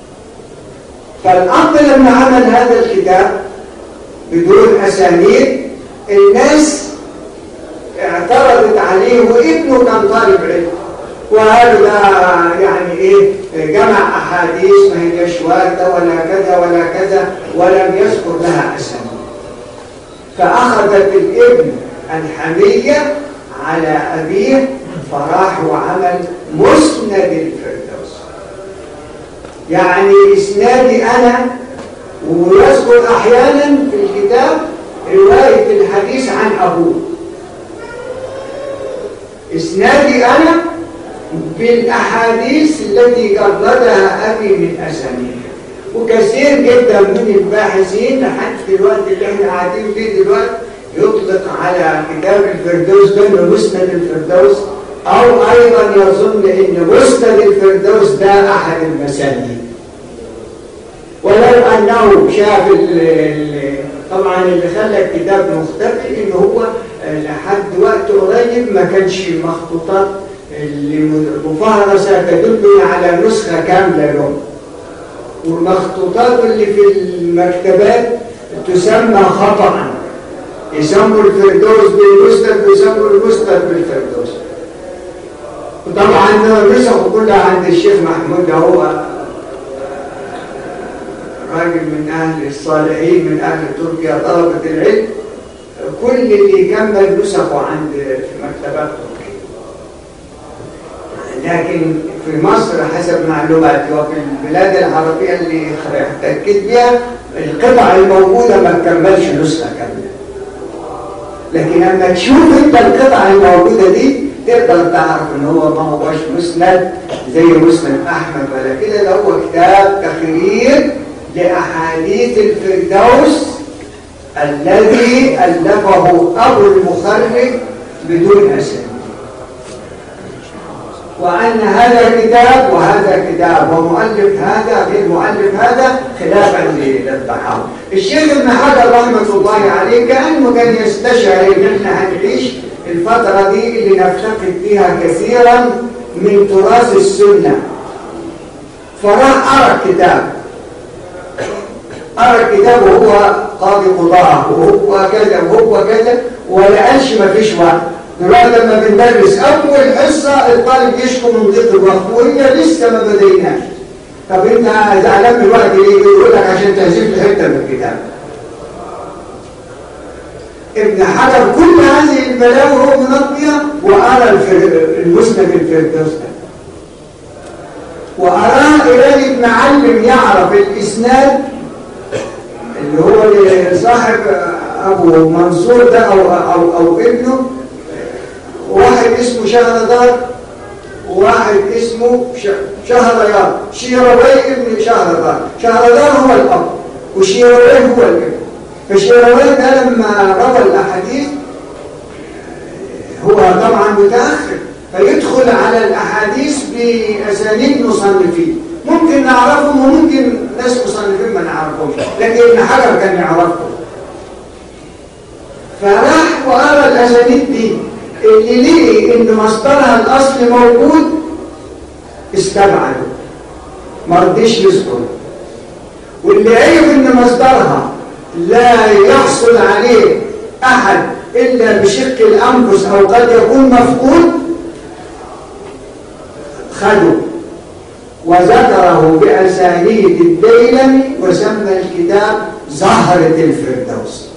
فالأب لما عمل هذا الكتاب بدون أسانيد الناس اعترضت عليه وابنه كان طالب علم وقالوا ده يعني ايه جمع احاديث ما هيش وارده ولا كذا ولا كذا ولم يذكر لها اسامي فاخذت الابن الحميه على ابيه فراح وعمل مسند الفردوس يعني اسنادي انا ويذكر احيانا في الكتاب روايه الحديث عن ابوه اسنادي انا بالاحاديث التي جردها ابي من اسانيدها وكثير جدا من الباحثين لحد دلوقتي اللي احنا قاعدين فيه دلوقتي يطلق على كتاب الفردوس ده انه مسند الفردوس او ايضا يظن ان مسند الفردوس ده احد المسانيد ولو انه شاف ال- ال- طبعا اللي خلى الكتاب مختفي ان هو لحد وقت قريب ما كانش مخطوطات المفهرسه تدل على نسخه كامله له والمخطوطات اللي في المكتبات تسمى خطأ يسموا الفردوس بالمسند ويسموا المسند بالفردوس وطبعا نسخه كلها عند الشيخ محمود هو راجل من أهل الصالحين من أهل تركيا طلبة العلم كل اللي كمل نسخه عند في مكتبات تركيا لكن في مصر حسب معلوماتي وفي البلاد العربية اللي احتكيت بها القطع الموجودة ما تكملش نسخة كاملة لكن لما تشوف انت القطع الموجودة دي تقدر تعرف ان هو ما هوش مسند زي مسند احمد ولا كده ده هو كتاب تخريج لأحاديث الفردوس الذي ألفه أبو المخرج بدون أسامي وأن هذا كتاب وهذا كتاب ومؤلف هذا غير مؤلف هذا خلافا للطحاوي الشيخ ابن حجر رحمة الله عليه كأنه كان يستشعر إن احنا هنعيش الفترة دي اللي نفتقد فيها كثيرا من تراث السنة فراح أرى كتاب أرى الكتاب وهو قاضي قضاء وهو كذا وهو كذا ولا قالش ما فيش وقت دلوقتي لما بندرس أول حصة الطالب يشكو من ضيق الوقت وهي لسه ما بديناش طب أنت زعلان من الوقت ليه؟ يقول لك عشان تهزيب حتة من الكتاب ابن حجر كل هذه البلاوي هو منقية وأرى الفر- المسند الفردوس ده وأراه إليه معلم يعرف الإسناد اللي هو اللي صاحب ابو منصور ده او او او ابنه واحد اسمه شهردار وواحد اسمه ش- شهريار شيروي ابن شهردار شهردار هو الاب وشيروي هو الابن فشيروي ده لما روى الاحاديث هو طبعا متاخر فيدخل على الاحاديث باسانيد مصنفين ممكن نعرفهم وممكن ناس مصنفين ما نعرفهمش لكن ابن حجر كان يعرفهم فراح وقرا الاسانيد دي اللي ليه ان مصدرها الاصلي موجود استبعده ما رضيش يذكر واللي عرف ان مصدرها لا يحصل عليه احد الا بشق الانفس او قد يكون مفقود خده وذكره بأسانيد الديلمي وسمى الكتاب زهرة الفردوس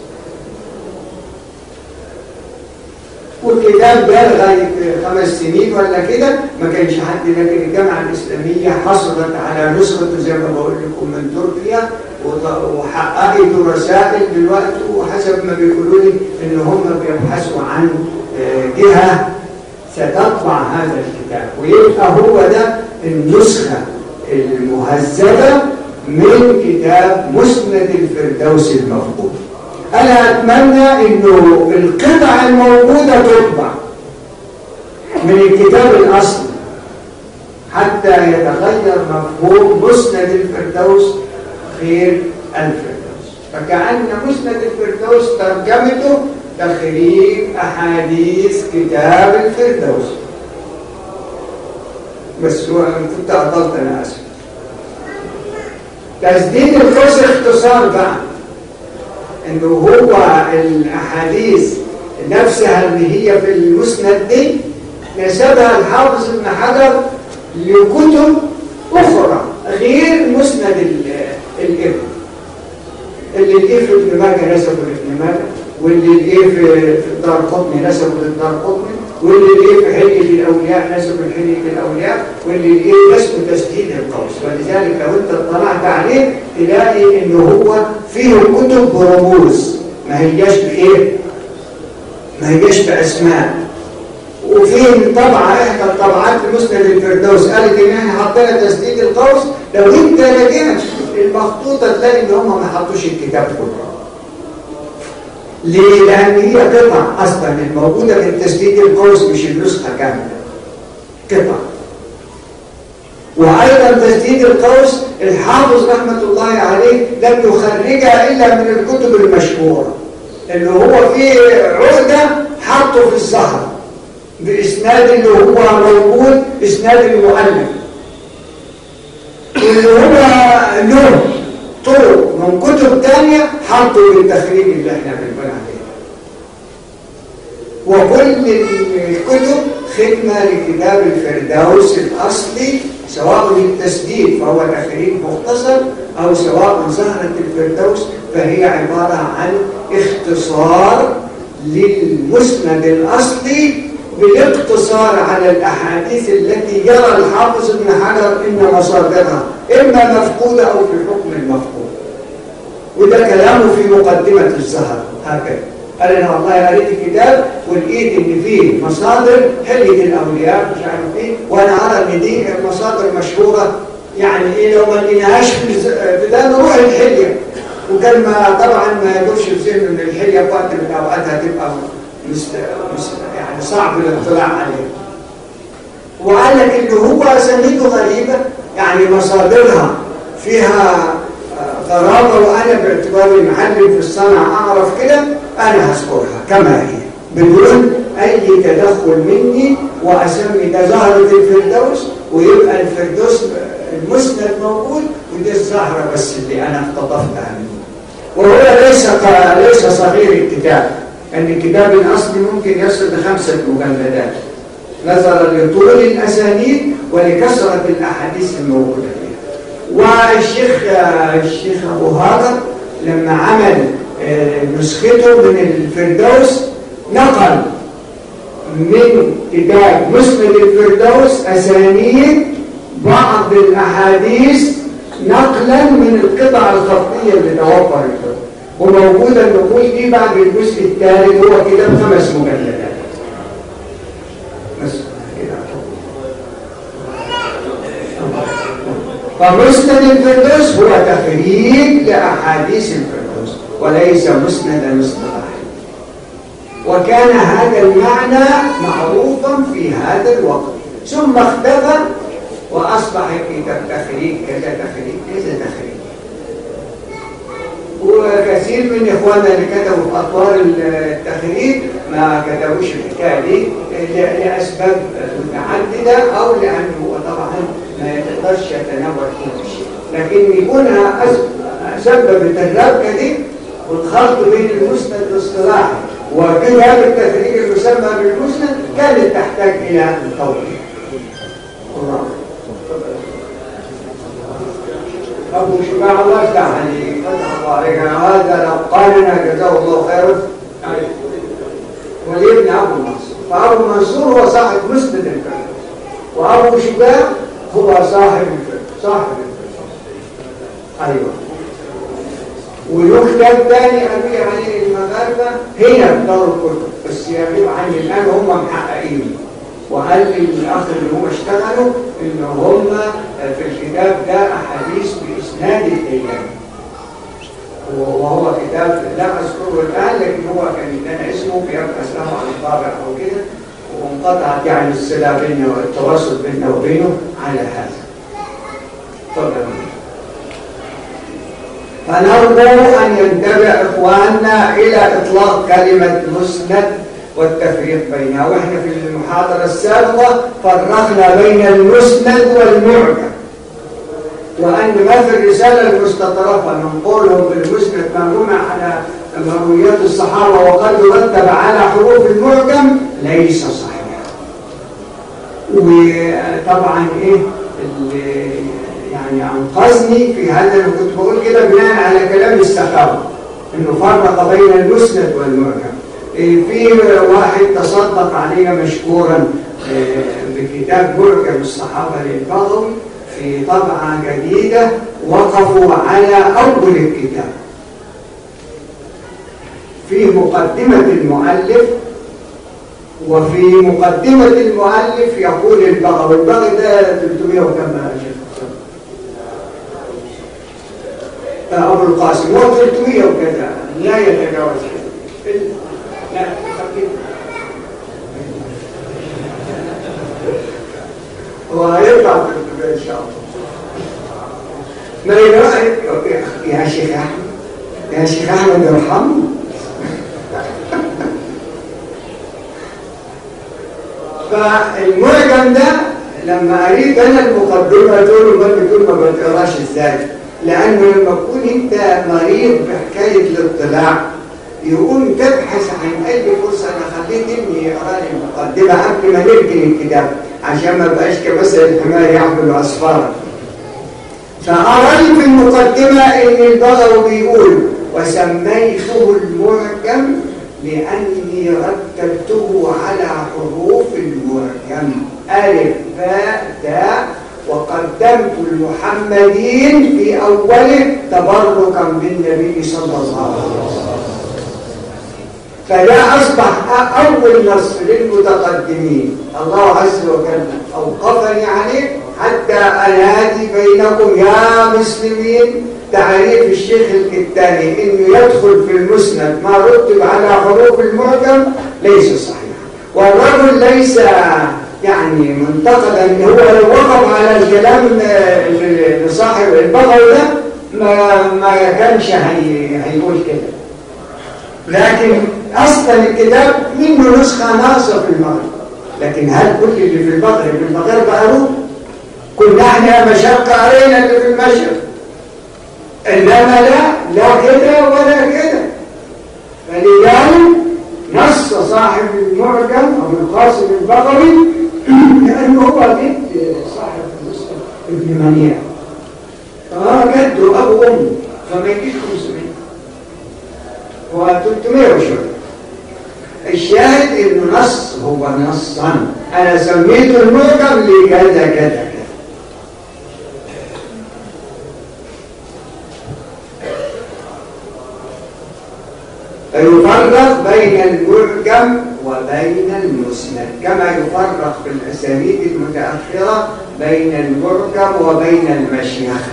والكتاب ده لغاية خمس سنين ولا كده ما كانش حد لكن الجامعة الإسلامية حصلت على نسخته زي ما بقول لكم من تركيا وط- وحققت رسائل دلوقتي وحسب ما بيقولوا لي إن هم بيبحثوا عن آه، جهة ستطبع هذا الكتاب ويبقى هو ده النسخة المهذبة من كتاب مسند الفردوس المفقود أنا أتمنى إنه القطع الموجودة تطبع من الكتاب الأصلي حتى يتغير مفهوم مسند الفردوس غير الفردوس فكأن مسند الفردوس ترجمته تخريج أحاديث كتاب الفردوس بس هو أنا كنت أطلت أنا أسف تسديد القوس اختصار بقى انه هو الاحاديث نفسها اللي هي في المسند دي نسبها الحافظ ابن حجر لكتب اخرى غير مسند ال- الابن اللي الايه في ابن ماجه نسبه لابن ماجه واللي الايه في في الدار قطني نسبه للدار قطني واللي الايه في حليه الاولياء نسبه لحليه الاولياء واللي الايه اسمه تسديد القوس ولذلك لو انت اطلعت عليه تلاقي ان هو فيه كتب برموز ما هياش بايه ما هياش باسماء وفي طبعة احدى الطبعات في مسند الفردوس قالت ان احنا حطينا تسديد القوس لو انت لقيت المخطوطة تلاقي ان هم ما حطوش الكتاب كله ليه؟ لأن هي قطع أصلا الموجودة من تسديد القوس مش النسخة كاملة قطع وأيضا تسديد القوس الحافظ رحمة الله عليه لم يخرجها إلا من الكتب المشهورة اللي هو فيه عقدة حطه في الزهر بإسناد اللي هو موجود إسناد المؤلف اللي هو له طرق من كتب تانية حطوا للتخريج اللي احنا بنقول عليه وكل الكتب خدمة لكتاب الفردوس الأصلي سواء للتسديد فهو تخريج مختصر أو سواء زهرة الفردوس فهي عبارة عن اختصار للمسند الأصلي بالاقتصار على الأحاديث التي يرى الحافظ ابن حجر إن مصادرها إما مفقودة أو في حكم المفقود وده كلامه في مقدمة الزهر هكذا قال انا والله قريت الكتاب ولقيت ان فيه مصادر حلية الاولياء مش عارف ايه وانا ارى ان دي مصادر مشهورة يعني ايه لو ما لقيناهاش في الز- في ده نروح الحلية وكان ما طبعا ما يدورش في ذهنه ان الحلية في وقت من الاوقات هتبقى مس مس يعني صعب الاطلاع عليها وقال لك ان هو اسانيده غريبه يعني مصادرها فيها آه، غرابه وانا باعتباري محلل في الصنعه اعرف كده انا هذكرها كما هي بدون اي تدخل مني واسمي ده زهره الفردوس ويبقى الفردوس المسند موجود ودي الزهره بس اللي انا اقتطفتها منه وهو ليس ق- ليس صغير الكتاب ان الكتاب الاصلي ممكن يصل لخمسه مجلدات نظرا لطول الاسانيد ولكثره الاحاديث الموجوده فيها والشيخ الشيخ ابو هاجر لما عمل آه، نسخته من الفردوس نقل من كتاب مسند الفردوس اسانيد بعض الاحاديث نقلا من القطع الخطيه اللي توفرت له وموجوده النقول دي بعد الجزء الثالث هو كتاب خمس مجلدات بس كده فمسند الفردوس هو تخريج لأحاديث الفردوس وليس مسند مصطلح وكان هذا المعنى معروفا في هذا الوقت ثم اختفى وأصبح كتاب تخريج كذا تخريج كذا تخريج وكثير من إخواننا اللي كتبوا في أطوار التخريج ما كتبوش الحكاية دي ل- لأسباب متعددة أو لأنه طبعا ما يقدرش يتناول كل شيء لكن يكونها أس- سببت الربكه دي والخلط بين المسند والاصطلاحي وكتاب التفريق المسمى بالمسند كانت تحتاج الى توضيح الله أبو شجاع الله يفتح عليك فتح الله عليك هذا لو قالنا جزاه الله خيرا يعني ولابن أبو منصور فأبو منصور هو صاحب مسند الفقه وأبو شجاع هو صاحب الفقه صاحب الفقه أيوه ويكتب تاني أبي عليه المغاربة هنا في دار الكتب بس يغيب عني الآن هم محققين وقال لي الأخ اللي هم اشتغلوا إن هم في الكتاب ده أحاديث بإسناد الأيام وهو كتاب لا أذكره الآن لكن هو كان كان اسمه بيبقى اسمه عن الطابع أو كده وانقطعت يعني الصلة بيننا والتواصل بيننا وبينه على هذا تفضل فنرجو أن ينتبه إخواننا إلى إطلاق كلمة مسند والتفريق بينها وإحنا في المحاضرة السابقة فرقنا بين المسند والمعجم وأن ما في الرسالة المستطرفة من قولهم بالمسند مهمومة على مرويات الصحابة وقد يرتب على حروف المعجم ليس صحيح وطبعا إيه اللي يعني أنقذني في هذا اللي كنت بقول كده بناء على كلام السخاوي إنه فرق بين المسند والمعجم إيه في واحد تصدق علينا مشكورا إيه بكتاب معجم الصحابة للبغوي في طبعة جديدة وقفوا على أول الكتاب في مقدمة المؤلف وفي مقدمة المؤلف يقول البغوي البغوي ده 300 وكم يا شيخ أبو القاسم هو 300 وكذا لا يتجاوز لا خفيف هو هيرجع 300 إن شاء الله ما يرأي يا شيخ أحمد يا شيخ أحمد ارحمني فالمعجم ده لما قريت انا المقدمه دول ما بتقول ما بتقراش ازاي لانه لما تكون انت مريض بحكايه الاطلاع يقوم تبحث عن اي فرصه انا خليت ابني يقرا لي المقدمه قبل ما نركن الكتاب عشان ما بقاش كمثل الحمار يحمل اسفارا فقرا لي في المقدمه ان البغوي بيقول وسميته المعجم لأني رتبته على حروف المعجم ألف باء تاء وقدمت المحمدين في أوله تبركا بالنبي صلى الله عليه وسلم فده أصبح أول نص للمتقدمين الله عز وجل أوقفني عليه حتى أنادي بينكم يا مسلمين تعريف الشيخ الكتاني انه يدخل في المسند ما رتب على حروف المعجم ليس صحيح والرجل ليس يعني منتقدا ان هو لو وقف على الكلام لصاحب البغوي ده ما ما كانش هي هيقول كده لكن اصلا الكتاب منه نسخه ناقصه في المغرب لكن هل كل اللي في المغرب المغرب قالوا كنا احنا مشقه علينا اللي في المشرق إنما لا لا كده ولا كده فلذلك نص صاحب المعجم أبو القاسم البغوي لأنه هو جد صاحب المسلم ابن منيع فهو جده أبو أمه فما يجيش 500 هو 300 وشوية الشاهد إنه نص هو نصا أنا سميته المعجم لكذا كذا كذا فيفرق بين المعجم وبين المسند كما يفرق في الأسانيد المتأخرة بين المعجم وبين المشيخة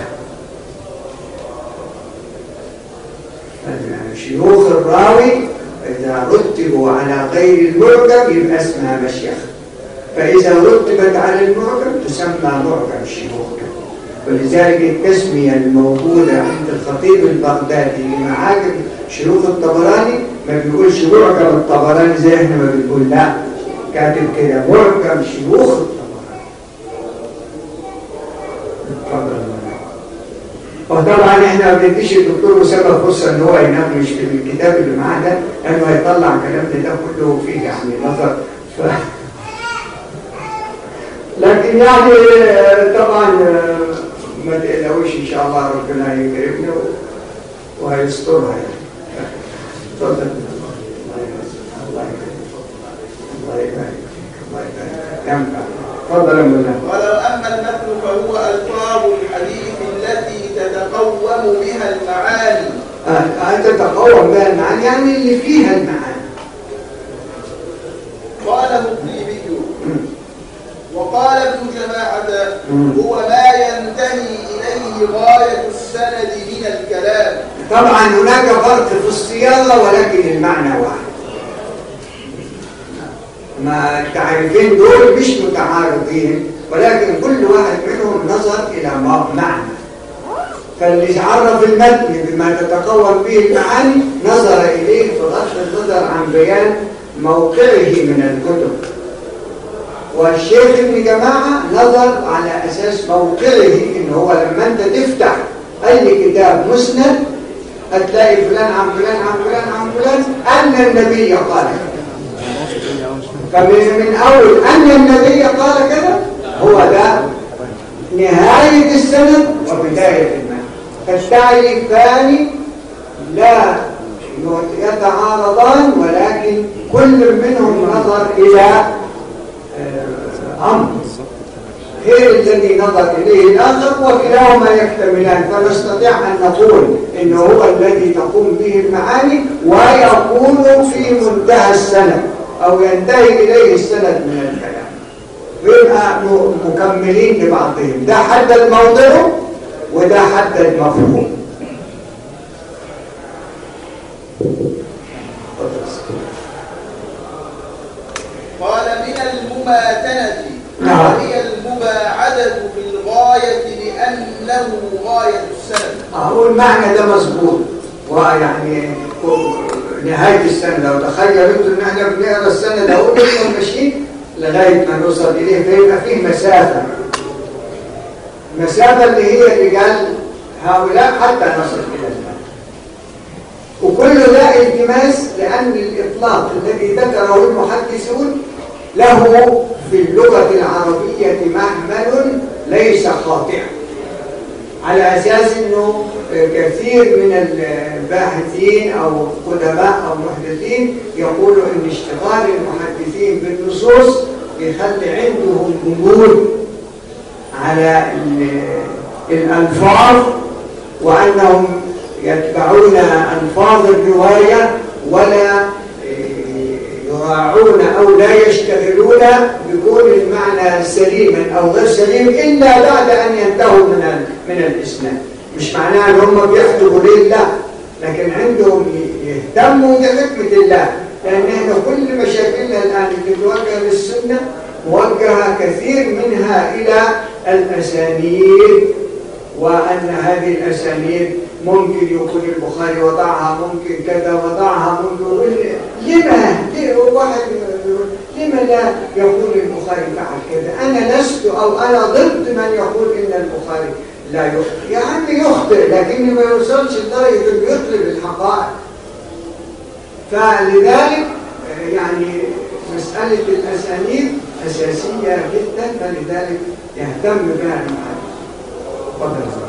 شيوخ الراوي إذا رتبوا على غير المعجم يبقى اسمها مشيخة فإذا رتبت على المعجم تسمى معجم الشيوخ ولذلك التسمية الموجودة عند الخطيب البغدادي لمعاجم شيوخ الطبراني ما بيقولش معجم الطبراني زي احنا ما بنقول لا كاتب كده معجم شيوخ الطبراني وطبعا احنا ما بنديش الدكتور اسامه فرصه ان هو يناقش في الكتاب اللي معاه ده لانه هيطلع كلامنا ده كله فيه يعني نظر ف... لكن يعني آه، طبعا آه، ما تقلقوش ان شاء الله ربنا يكرمنا و- وهيسترها يعني اتفضل الله يبارك الله يبارك الله يبارك فيك الله يبارك فيك ينفع اتفضل يا مولانا قال وأما المتن فهو ألفاظ الحديث التي تتقوم بها المعاني آه، أن تتقوم بها المعاني يعني اللي فيها المعاني قاله الطيبي وقال ابن جماعة مم. هو ما ينتهي إليه غاية السند من الكلام طبعا هناك فرق في الصياغة ولكن المعنى واحد ما التعريفين دول مش متعارضين ولكن كل واحد منهم نظر إلى ما- معنى فاللي عرف المتن بما تتقوم به المعاني نظر إليه بغض النظر عن بيان موقعه من الكتب والشيخ ابن جماعة نظر على أساس موقعه إن هو لما أنت تفتح أي كتاب مسند هتلاقي فلان عن فلان عن فلان عن فلان أن النبي قال كذا فمن من أول أن النبي قال كذا هو ده نهاية السند وبداية المعنى فالتعريفان لا يتعارضان ولكن كل منهم نظر إلى آه، أمر غير الذي نظر إليه الآخر وكلاهما يكتملان فنستطيع أن نقول إنه هو الذي تقوم به المعاني ويكون في منتهى السند أو ينتهي إليه السند من الكلام ويبقى م- مكملين لبعضهم ده حدد موضعه وده حدد مفهوم قال من المماتنة نعم. وهي المباعدة في الغاية لأنه غاية السند أقول المعنى ده مظبوط ويعني نهاية السنة لو تخيلوا انتوا ان احنا بنقرا السنة ده اقول لكم ماشيين لغاية ما نوصل إليه فيبقى فيه مسافة مسافة اللي هي رجال هؤلاء حتى نصل إلى المعنى وكل ده التماس لأن الإطلاق الذي ذكره المحدثون له في اللغة العربية محمل ليس خاطئا على أساس أنه كثير من الباحثين أو قدماء أو محدثين يقولوا أن اشتغال المحدثين بالنصوص يخلي عندهم قبول على ال- الألفاظ وأنهم يتبعون ألفاظ الرواية ولا يراعون أو لا يشتغلون بكون المعنى سليما أو غير سليم إلا بعد أن ينتهوا من ال- من الإسلام مش معناه أن هم بيحكموا لله لكن عندهم ي- يهتموا بحكمة الله لأن احنا كل مشاكلنا الآن اللي موجهة للسنة موجهة كثير منها إلى الأسانيد وأن هذه الأسانيد ممكن يكون البخاري وضعها ممكن كذا وضعها ممكن لما ليه واحد يقول لما لا يقول البخاري فعل كذا أنا لست أو أنا ضد من يقول إن البخاري لا يخطئ يا عمي يخطئ لكن ما يوصلش لدرجة إنه يطلب الحقائق فلذلك آه، يعني مسألة الأسانيد أساسية جدا فلذلك يهتم بها المحدث تفضل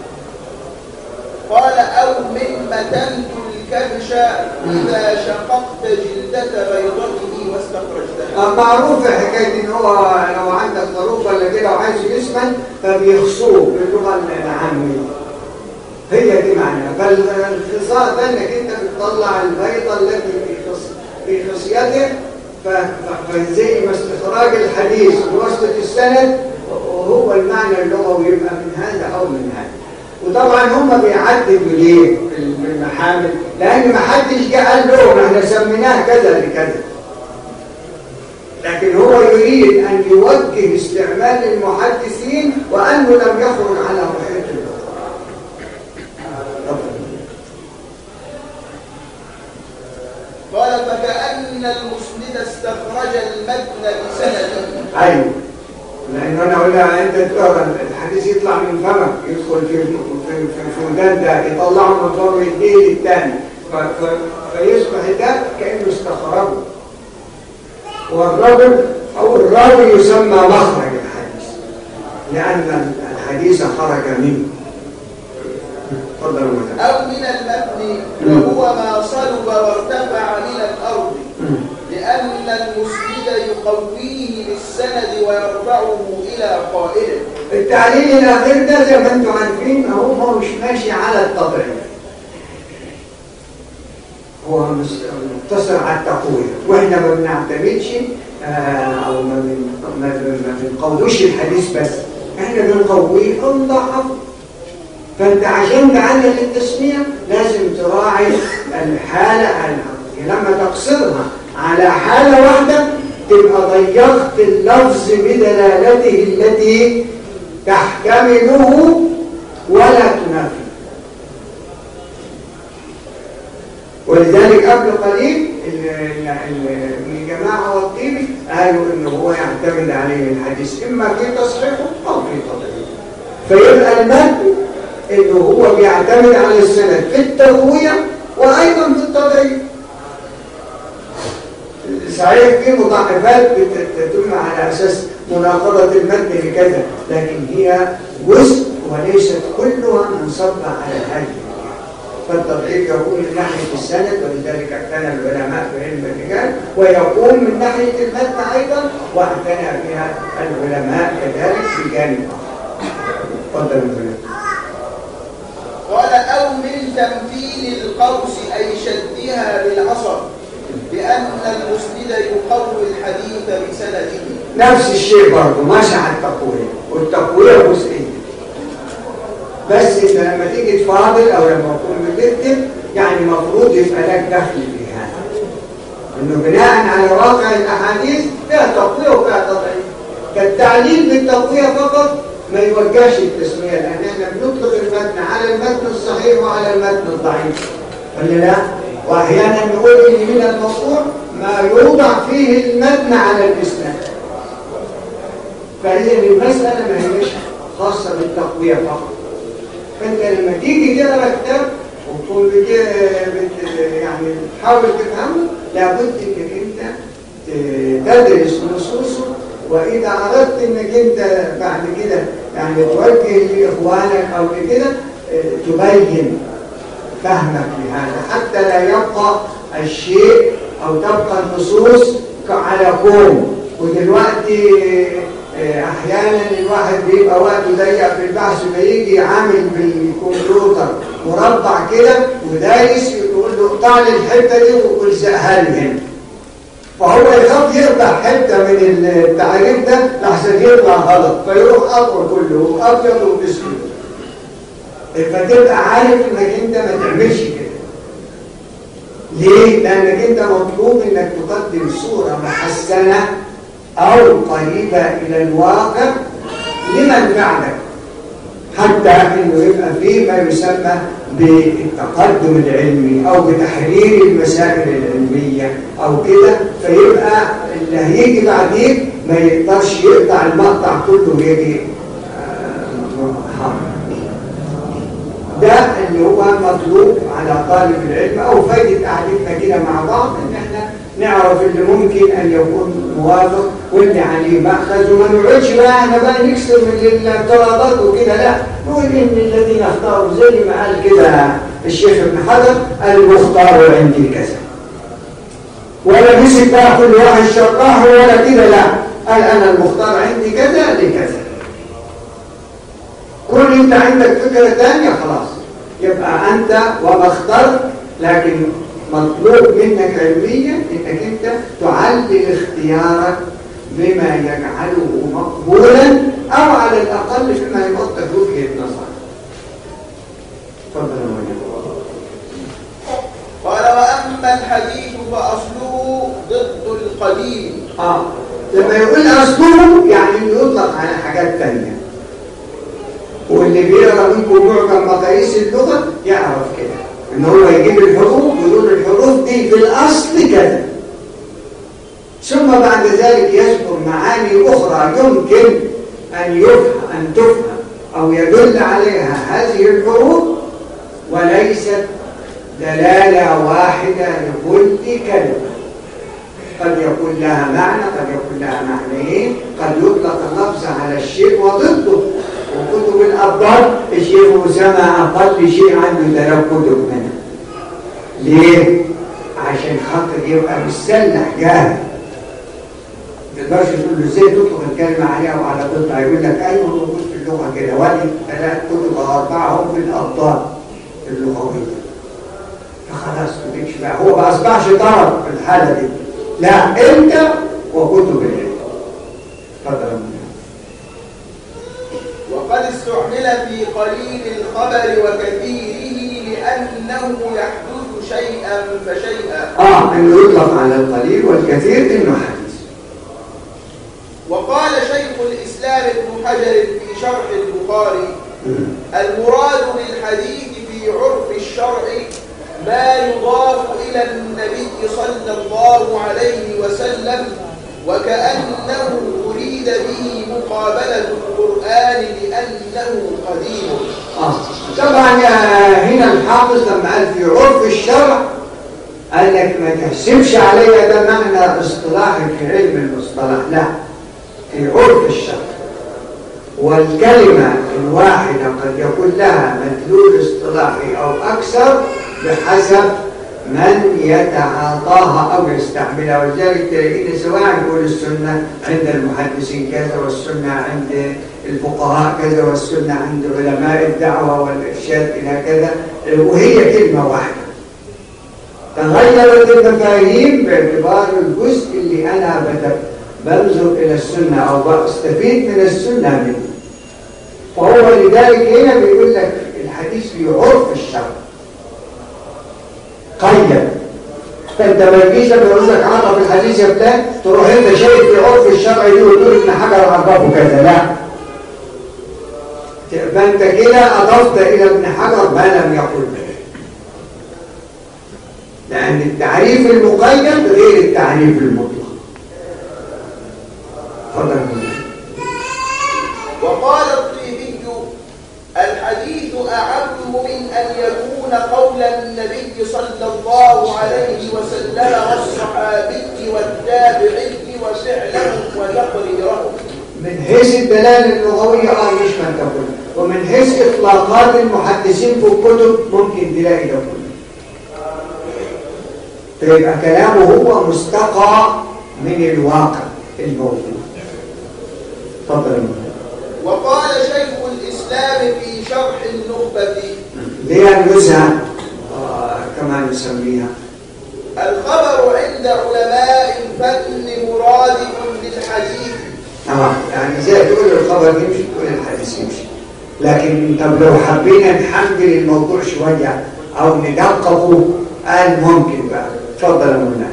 قال أو من متنت الكبش إذا شققت جلدة بيضته واستخرجتها معروف حكاية ان هو لو عندك ظروف ولا كده وعايز يسمن فبيخصوه باللغة العامية هي دي معنى فالخصاء ده انك انت بتطلع البيضة التي في خص- في خصيته ف- ف- فزي ما استخراج الحديث بواسطة السند هو المعنى اللغوي يبقى من هذا او من هذا وطبعا هم بيعددوا ليه في المحامل لان ما حدش جه قال لهم احنا سميناه كذا لكذا لكن هو يريد أن يوجه استعمال المحدثين وأنه لم يخرج على محيط اللغة قال فكأن المسند استخرج المتن بسند أيوه لأن أنا أقول لها أنت تقرا الحديث يطلع من فمك يدخل في في في, في ودان ده يطلعه من فمه يديه للتاني ف- ف- فيصبح ده كأنه استخرجه والرجل أو الراوي يسمى مخرج الحديث لأن الحديث خرج منه تفضل مثلا أو من المبني وهو ما صلب وارتفع من الأرض لأن المسند يقويه بالسند ويرفعه إلى قائله التعليل الأخير ده زي ما أنتم عارفين هو هو مش ماشي على التضعيف هو مس- مقتصر على التقوية وإحنا ما بنعتمدش آه، أو ما بن- ما بن- ما بنقويش الحديث بس إحنا بنقويه أو نضعفه فأنت عشان تعلل التسمية لازم تراعي الحالة لما تقصرها على حالة واحدة تبقى ضيقت اللفظ بدلالته التي تحتمله ولا تنافي ولذلك قبل قليل ال- ال- ال- الجماعة والطيبي قالوا إنه هو يعتمد عليه الحديث إما في تصحيحه أو في تضعيفه فيبقى المتن إنه هو بيعتمد على السند في التقوية وأيضا في التضعيف صحيح في مضاعفات بتتم على أساس مناقضة المتن لكذا لكن هي جزء وليست كلها منصبة على هذه الجهة. فالتضعيف يكون من ناحية السند ولذلك اعتنى العلماء بعلم الرجال ويقوم من ناحية المتن أيضا واعتنى بها العلماء كذلك بجانب آخر تفضل العلماء قال أو من تمثيل القوس أي شدها بالعصر لأن المسند يقوي الحديث بسنده نفس الشيء برضه ماشي على التقوية والتقوية جزئية بس انت لما تيجي تفاضل او لما تكون بتكتب يعني المفروض يبقى لك دخل في هذا انه بناء على واقع الاحاديث فيها تقوية وفيها تضعيف كالتعليل بالتقوية فقط ما يوجهش التسمية لان احنا بنطلق المتن على المتن الصحيح وعلى المتن الضعيف ولا لا؟ واحيانا نقول ان من الموضوع ما يوضع فيه المتن على الاسناد فإذا المسألة ما هيش خاصة بالتقوية فقط فأنت لما تيجي تقرا كتاب وتكون بت... بت... يعني تحاول تفهمه لابد انك انت ت- تدرس نصوصه واذا اردت انك انت بعد كده يعني توجه لاخوانك او لكده اه، تبين فهمك لهذا حتى لا يبقى الشيء او تبقى النصوص ك- على كوم ودلوقتي آه، احيانا الواحد بيبقى وقته ضيق في البحث فيجي عامل بالكمبيوتر مربع كده ودايس يقول له اقطع لي الحته دي والزقها لي هنا فهو يخاف يقطع حته من التعريف ده لحسن يطلع غلط فيروح قطعه كله ابيض واسود فتبقى عارف انك انت ما تعملش كده ليه؟ لانك انت مطلوب انك تقدم صورة محسنة او قريبة الى الواقع لمن بعدك حتى انه يبقى فيه ما يسمى بالتقدم العلمي او بتحرير المسائل العلمية او كده فيبقى اللي هيجي بعديك ما يقدرش يقطع المقطع كله ويجي آه، حرب ده اللي هو مطلوب على طالب العلم او فايدة قعدتنا كده مع بعض ان احنا نعرف اللي ممكن ان يكون موافق واللي عليه مأخذ وما نقعدش بقى احنا بقى نكسر من الاعتراضات وكده لا نقول ان الذين اختاروا زي ما قال كده الشيخ ابن حجر المختار عندي كذا ولا مسك بقى كل واحد شرحه ولا كده لا قال انا المختار عندي كذا لكذا كل انت عندك فكرة تانية خلاص يبقى انت وما اخترت لكن مطلوب منك علميا انك انت تعلل اختيارك بما يجعله مقبولا او على الاقل فيما يوضح وجهة نظرك تفضل يا مولانا. قال وأما الحديث فأصله ضد القديم اه لما يقول اصله يعني انه يطلق على حاجات تانية واللي بيقرا منكم معجم مقاييس اللغه يعرف كده ان هو يجيب الحروف ويقول الحروف دي في الاصل كذا ثم بعد ذلك يذكر معاني اخرى يمكن أن يفهم أن تفهم أو يدل عليها هذه الحروف وليست دلالة واحدة لكل كلمة قد يكون لها معنى قد يكون لها معنيين قد يطلق اللفظ على الشيء وضده وكتب الأبطال الشيخ أسامة أقل شيء عنده ثلاث كتب منها ليه؟ عشان خاطر يبقى بالسلح جاهز ما تقدرش تقول له ازاي تطلق الكلمة عليها وعلى قطعة يقول لك أيوه موجود في اللغة كده ولي ثلاث كتب أو أربعة هم في الأبطال اللغوية فخلاص ما تمشي بقى هو ما أصبحش طرف في الحالة دي لا أنت وكتب العلم تفضل يا مولانا. وقد استعمل في قليل الخبر وكثيره لأنه يحدث شيئا فشيئا آه إنه يطلق على القليل والكثير إنه حديث وقال شيخ الإسلام ابن حجر في شرح البخاري المراد بالحديث في عرف الشرع ما يضاف إلى النبي صلى الله عليه وسلم وكأنه أريد به مقابلة القرآن لأنه قديم آه. طبعا آه، هنا الحافظ لما قال في عرف الشرع قال لك ما تحسبش عليا ده معنى اصطلاحي في علم المصطلح لا في عرف الشرع والكلمة الواحدة قد يكون لها مدلول اصطلاحي أو أكثر بحسب من يتعاطاها أو يستعملها ولذلك تلاقينا سواء يقول السنة عند المحدثين كذا والسنة عند الفقهاء كذا والسنة عند علماء الدعوة والإرشاد إلى كذا وهي كلمة واحدة تغيرت المفاهيم باعتبار الجزء اللي أنا بت- بنظر إلى السنة أو بستفيد من السنة منه فهو لذلك هنا بيقول لك الحديث في عرف الشرع قيد فانت ما تجيش لما يقول لك عرف الحديث يا فلان تروح انت شايف في عرف الشرع دي وتقول ابن حجر عرفه كذا لا فانت كده اضفت الى ابن حجر ما لم يقل به لان التعريف المقيد غير التعريف المطلق تفضل يا مولانا. وقال الطيبي الحديث أعم من أن يكون قول النبي صلى الله عليه وسلم والصحابي والتابعي وفعله وتقريره من حيث الدلالة اللغوية اه يشمل ده كله ومن حيث إطلاقات المحدثين في الكتب ممكن تلاقي ده كله فيبقى كلامه هو مستقى من الواقع الموجود تفضل يا مولانا. وقال شيخ الإسلام في شرح النخبة ليه النزهة آه كما نسميها الخبر عند علماء الفن مرادف للحديث اه يعني زي تقول الخبر يمشي تقول الحديث يمشي لكن طب لو حبينا نحمل الموضوع شوية أو ندققه قال ممكن بقى اتفضل يا مولانا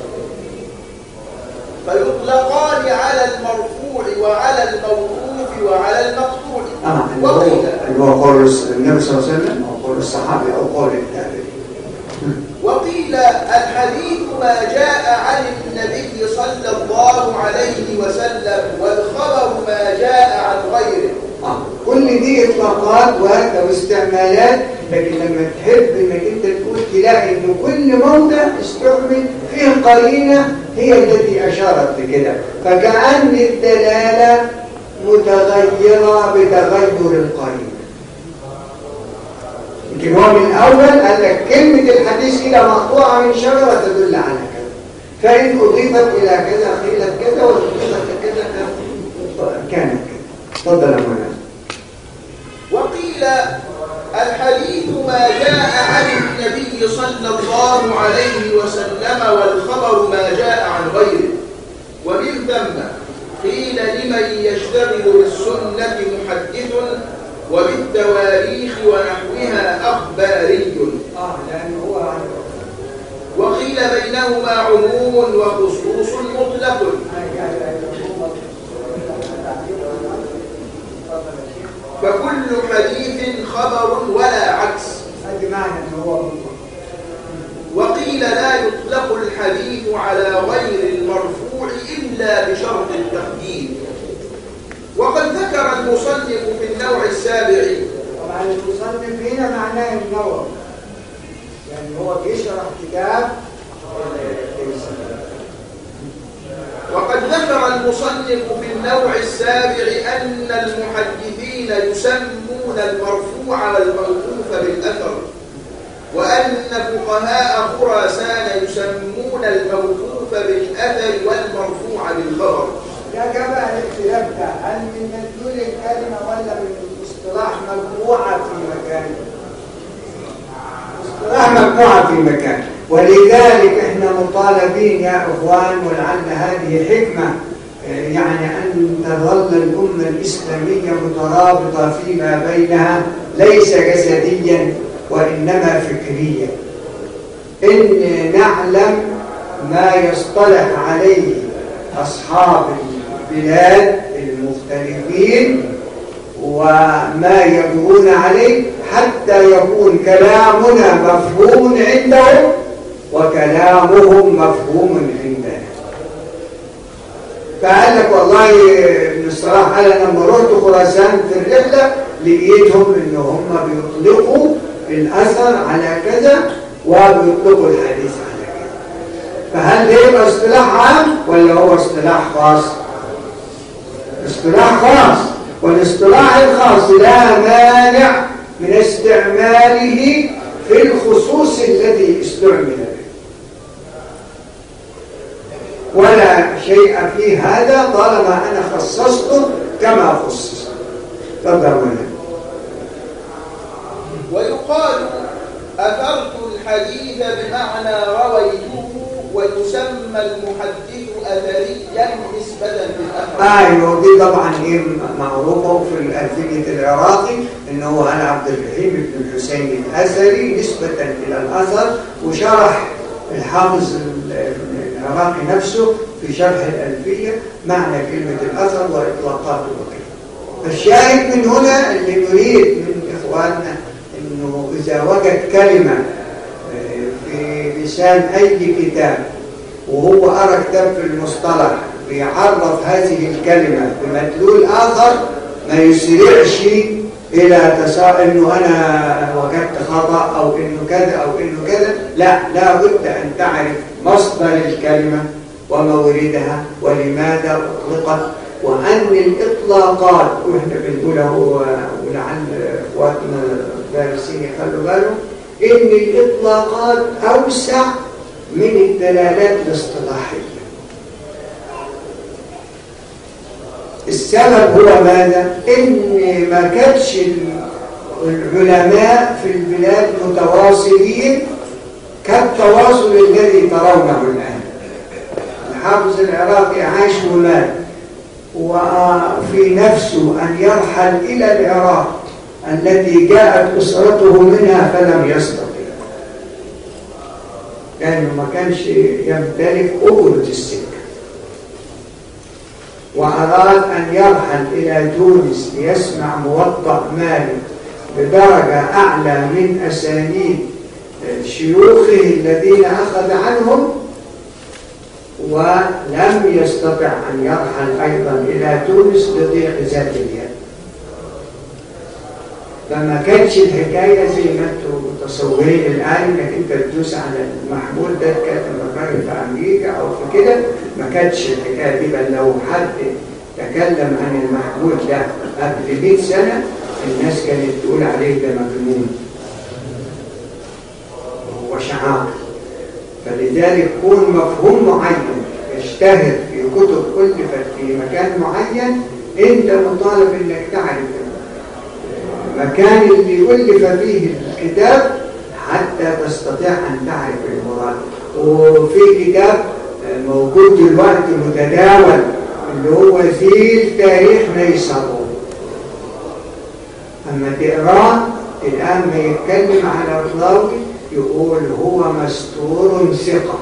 فيطلقان على المرفوع وعلى الموقوف وعلى المقطوع اه اللي هو وقيل اللي هو قول النبي صلى الله عليه وسلم أو قول الصحابي أو قول التابعي وقيل الحديث ما جاء عن النبي صلى الله عليه وسلم والخبر ما جاء عن غيره آه. كل دي اطلاقات و- واستعمالات لكن لما تحب انك انت تقول تلاقي ان كل موضع استعمل فيه قرينه هي التي اشارت لكده فكأن الدلاله متغيره بتغير القرينه يمكن هو من الاول قال لك كلمه الحديث كده مقطوعه من شجره تدل على كذا فان اضيفت الى كذا قيلت كذا واضيفت كذا كانت كذا تفضل يا مولانا وقيل الحديث ما جاء عن النبي صلى الله عليه وسلم والخبر ما جاء عن غيره ومن ثم قيل لمن يشتغل بالسنة محدث وبالتواريخ ونحوها أخباري اه لانه هو وقيل بينهما عموم وخصوص مطلق فكل حديث خبر ولا عكس ادي معنى ان هو وقيل لا يطلق الحديث على غير المرفوع إلا بشرط التقديم وقد ذكر المصنف في النوع السابع طبعا المصنف هنا معناه النووي يعني هو بيشرح كتاب وقد ذكر المصنف في النوع السابع أن المحدثين يسمون المرفوع والموقوف بالأثر وأن فقهاء خراسان يسمون الموقوف بالأثر والمرفوع بالخبر ده جاب الاختلاف ده هل من مدلول الكلمة ولا من اصطلاح مجموعة في مكان اصطلاح مجموعة في مكان ولذلك احنا مطالبين يا اخوان ولعل هذه حكمة آه، يعني أن تظل الأمة الإسلامية مترابطة فيما بينها ليس جسديا وإنما فكريا إن نعلم ما يصطلح عليه أصحاب البلاد المختلفين وما يدعون عليه حتى يكون كلامنا مفهوم عندهم وكلامهم مفهوم عندنا فقال لك والله ابن الصلاح قال انا لما رحت خراسان في الرحله لقيتهم ان هم بيطلقوا الاثر على كذا وبيطلقوا الحديث على كذا فهل ده يبقى اصطلاح عام ولا هو اصطلاح خاص؟ اصطلاح خاص والاصطلاح الخاص لا مانع من استعماله في الخصوص الذي استعمل به ولا شيء في هذا طالما أنا خصصته كما خصص تفضل هنا ويقال أثرت الحديث بمعنى رويته ويسمى المحدث أثريا نسبة للأثر ايوه دي طبعا هي معروفه في الالفيه العراقي انه انا عبد الرحيم بن الحسين الاثري نسبه الى الاثر وشرح الحافظ العراقي نفسه في شرح الالفيه معنى كلمه الاثر واطلاقاته وكذا الشاهد من هنا اللي نريد من اخواننا انه اذا وجد كلمه آه، في لسان اي كتاب وهو قرا كتاب في المصطلح بيعرف هذه الكلمة بمدلول آخر ما يسرعش إلى تسا إنه أنا وجدت خطأ أو إنه كذا أو إنه كذا لا لا بد أن تعرف مصدر الكلمة وموردها ولماذا أطلقت وأن الإطلاقات وإحنا بنقوله ولعل إخواتنا الدارسين يخلوا بالهم إن الإطلاقات أوسع من الدلالات الاصطلاحية السبب هو ماذا؟ إن ما كانش العلماء في البلاد متواصلين كالتواصل الذي ترونه الآن الحافظ العراقي عاش ومات وفي نفسه أن يرحل إلى العراق التي جاءت أسرته منها فلم يستطع لأنه ما كانش يمتلك أجرة السكة وأراد أن يرحل إلى تونس ليسمع موطأ مالك بدرجة أعلى من أسانيد شيوخه الذين أخذ عنهم ولم يستطع أن يرحل أيضا إلى تونس بضيق ذات اليد فما كانتش الحكاية زي ما انتم متصورين الآن انك انت تدوس على المحمول ده كاتب الراجل في أمريكا أو في كده ما كانتش الحكاية دي بل لو حد تكلم عن المحمول ده قبل 100 سنة الناس كانت تقول عليه ده مجنون وشعار فلذلك كون مفهوم معين يشتهر في كتب ألفت في مكان معين انت مطالب انك تعرف المكان اللي ألف فيه الكتاب حتى تستطيع أن تعرف المراد وفي كتاب موجود دلوقتي متداول اللي هو زيل تاريخ نيسابور أما تقراه الآن ما يتكلم على الراوي يقول هو مستور ثقة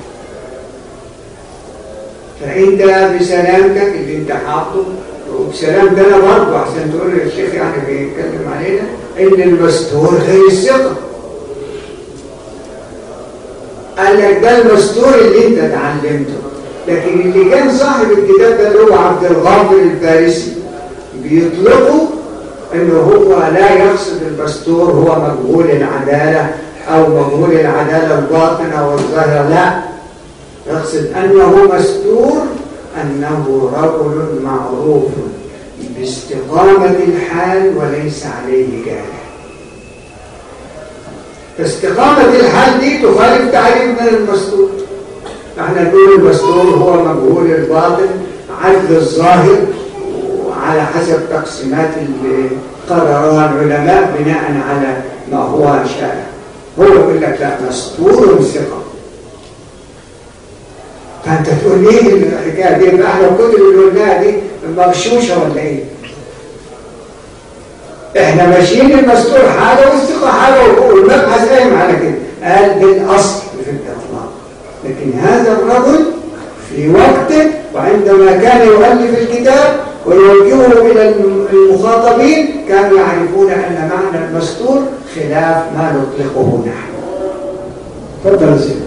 فأنت بسلامتك اللي انت حاطه وبسلام ده انا برضه عشان تقول للشيخ يعني بيتكلم علينا ان المستور غير الثقه قال لك ده المستور اللي انت اتعلمته لكن اللي كان صاحب الكتاب ده اللي هو عبد الغافر الفارسي بيطلقوا انه هو لا يقصد المستور هو مجهول العدالة او مجهول العدالة الباطنة والظاهرة لا يقصد انه مستور انه رجل معروف باستقامة الحال وليس عليه جارح فاستقامة الحال دي تخالف تعريفنا للمستور احنا نقول المستور هو مجهول الباطن عدل الظاهر وعلى حسب تقسيمات اللي قررها العلماء بناء على ما هو شائع هو يقول لك لا مستور ثقة فانت تقول ليه الحكايه دي بقى احنا الكتب اللي قلناها دي مغشوشه ولا ايه؟ احنا ماشيين المستور حاجه والثقه حاجه والمبحث قايم على كده قال بالاصل في الاطلاق لكن هذا الرجل في وقته وعندما كان يؤلف الكتاب ويوجهه الى المخاطبين كانوا يعرفون ان معنى المستور خلاف ما نطلقه نحن تفضل سيدي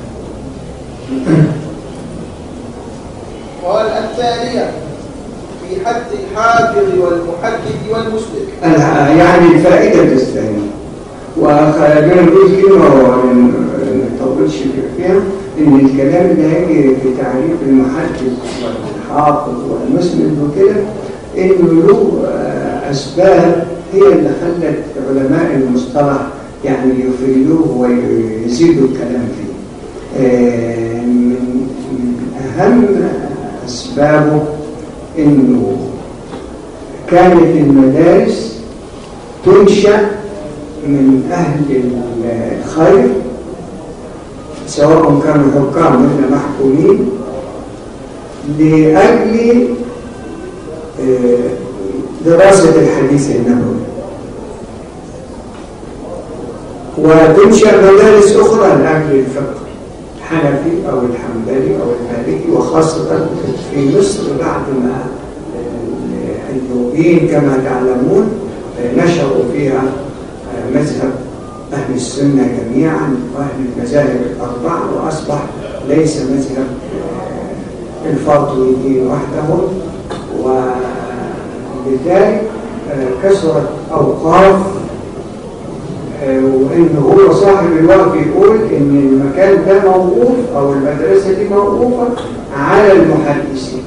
قال الثانية في حد الحافظ والمحدث والمسلم يعني الفائدة الثانية وخلينا نقول كلمة وما نطولش فيها إن الكلام اللي هيجي في تعريف المحدث والحافظ والمسلم وكده إنه له أسباب هي اللي خلت علماء المصطلح يعني يفيدوه ويزيدوا الكلام فيه من أهم أسبابه إنه كانت المدارس تنشأ من أهل الخير سواء كانوا حكام ولا محكومين لأجل دراسة الحديث النبوي وتنشأ مدارس أخرى لأجل الفقه الحنفي أو الحنبلي أو المالكي وخاصة في مصر بعد ما النوبيين كما تعلمون نشروا فيها مذهب أهل السنة جميعا وأهل المذاهب الأربعة وأصبح ليس مذهب الفاطميين وحدهم ولذلك كثرت أوقاف وإن هو صاحب الوقت يقول إن المكان ده موقوف أو المدرسة دي موقوفة على المحدثين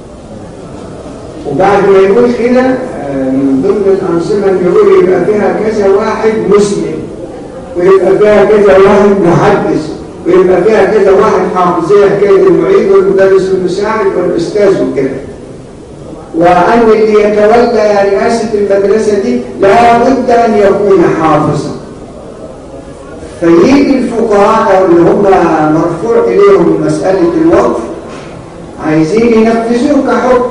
وبعد ما يقول كده من ضمن الأنظمة اللي يقول يبقى فيها كذا واحد مسلم ويبقى فيها كذا واحد محدث ويبقى فيها كذا واحد حافظ زي حكاية المعيد والمدرس المساعد والأستاذ وكده وأن اللي يتولى رئاسة المدرسة دي لا بد أن يكون حافظا فيجي الفقهاء اللي هم مرفوع إليهم مسألة الوقف عايزين ينفذوه كحكم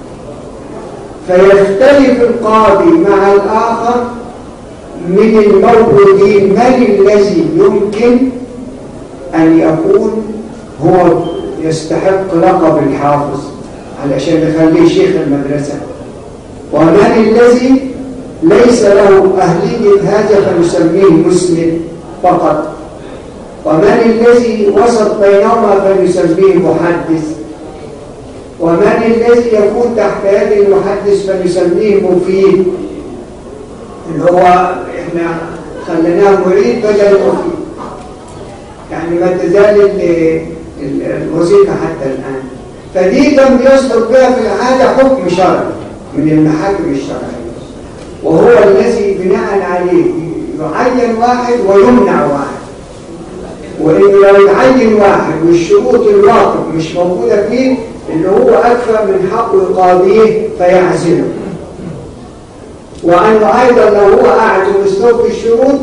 فيختلف القاضي مع الآخر من الموجودين من الذي يمكن أن يكون هو يستحق لقب الحافظ علشان يخليه شيخ المدرسة ومن الذي ليس له أهلية هذا فنسميه مسلم فقط ومن الذي وسط بينهما فنسميه محدث ومن الذي يكون تحت يد المحدث فنسميه مفيد اللي هو احنا خليناه معيد بدل مفيد يعني ما تزال الوظيفة حتى الآن فدي كان بيصدر بها في العادة حكم شرعي من المحاكم الشرعية وهو الذي بناء عليه يعين واحد ويمنع واحد وإنه لو يعين واحد والشروط الواقف مش موجودة فيه اللي هو أكثر من حق قاضيه فيعزله وأنه أيضا لو هو قاعد ومستوفي الشروط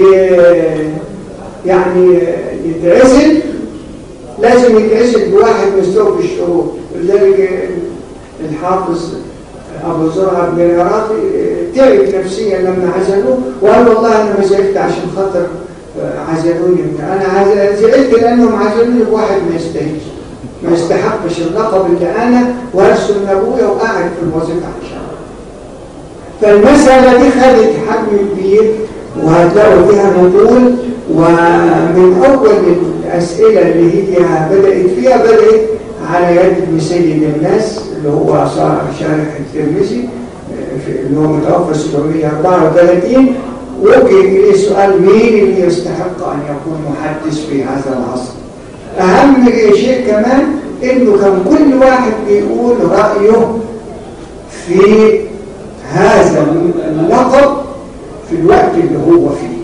يعني يتعزل لازم يتعزل بواحد مستوفي الشروط لذلك الحافظ أبو زرع بن العراقي تعب نفسيا لما عزلوه وقال والله أنا ما زعلت عشان خاطر عزلوني أنا زعلت لأنهم عزلوني بواحد ما يستاهلش ما يستحقش اللقب اللي أنا وارثه من أبويا وقاعد في الوظيفة عشان فالمسألة دي خدت حجم كبير وهتلاقوا فيها نطول ومن أول الأسئلة اللي هي بدأت فيها بدأت على يد ابن سيد الناس اللي هو صار شارح الترمذي في اللي هو متوفى 734 وجه إليه سؤال مين اللي يستحق أن يكون محدث في هذا العصر أهم شيء كمان إنه كان كل واحد بيقول رأيه في هذا اللقب في الوقت اللي هو فيه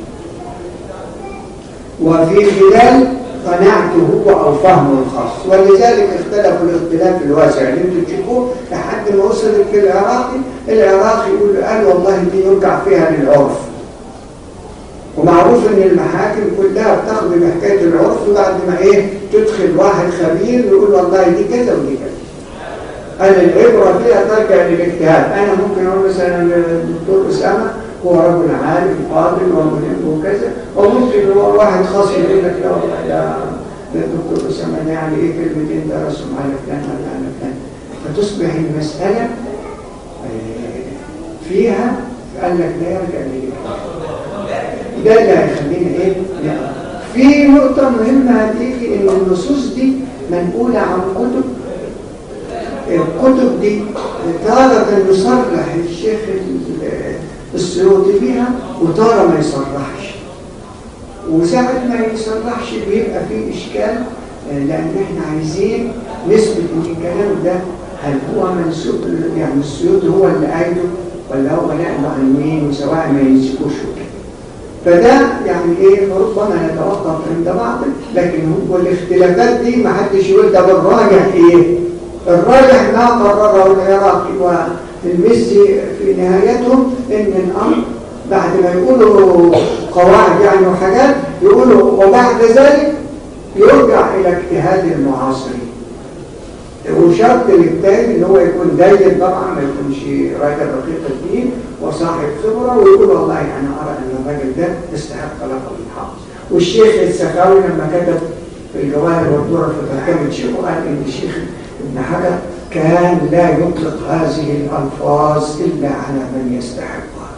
وفي خلال قناعته هو أو فهمه الخاص ولذلك اختلفوا الاختلاف الواسع اللي انتم تشوفوه لحد ما وصلت في العراقي العراقي يقول قال والله دي يرجع فيها للعرف ومعروف ان المحاكم كلها بتاخد بحكايه العرف وبعد ما ايه تدخل واحد خبير يقول والله دي كذا ودي كذا قال العبره فيها ترجع للاجتهاد انا ممكن اقول مثلا الدكتور اسامه هو رجل عالم فاضل ومهم وكذا وممكن هو واحد خاص يقول لك لا والله ده ده الدكتور اسامه يعني ايه كلمتين درسهم على فلان ولا على فلان فتصبح المساله آه، فيها قال لك لا يرجع للاجتهاد ده اللي هيخلينا ايه نقرا. في نقطة مهمة هتيجي ان النصوص دي منقولة عن كتب الكتب دي تارة يصرح الشيخ ال- السيوطي بيها وتارة ما يصرحش وساعة ما يصرحش بيبقى فيه إشكال آه، لأن احنا عايزين نثبت ان الكلام ده هل هو منسوب يعني السيوطي هو اللي قايله ولا هو نقله عن مين وسواء ما يمسكوش وكده فده يعني ايه ربما نتوقف عند بعض لكن هو الاختلافات دي ما حدش يقول ده بالراجح ايه الراجح ما قرره العراقي والمزي في نهايتهم ان الامر بعد ما يقولوا قواعد يعني وحاجات يقولوا وبعد ذلك يرجع الى اجتهاد المعاصرين وشرط للتاني ان هو يكون دايل طبعا ما يكونش راجل رقيق الدين وصاحب خبره ويقول والله انا ارى ان الراجل ده يستحق لقب الحافظ والشيخ السخاوي لما كتب في الجواهر والدرر في ترجمه شيخه قال ان الشيخ ابن حجر كان لا يطلق هذه الالفاظ الا على من يستحقها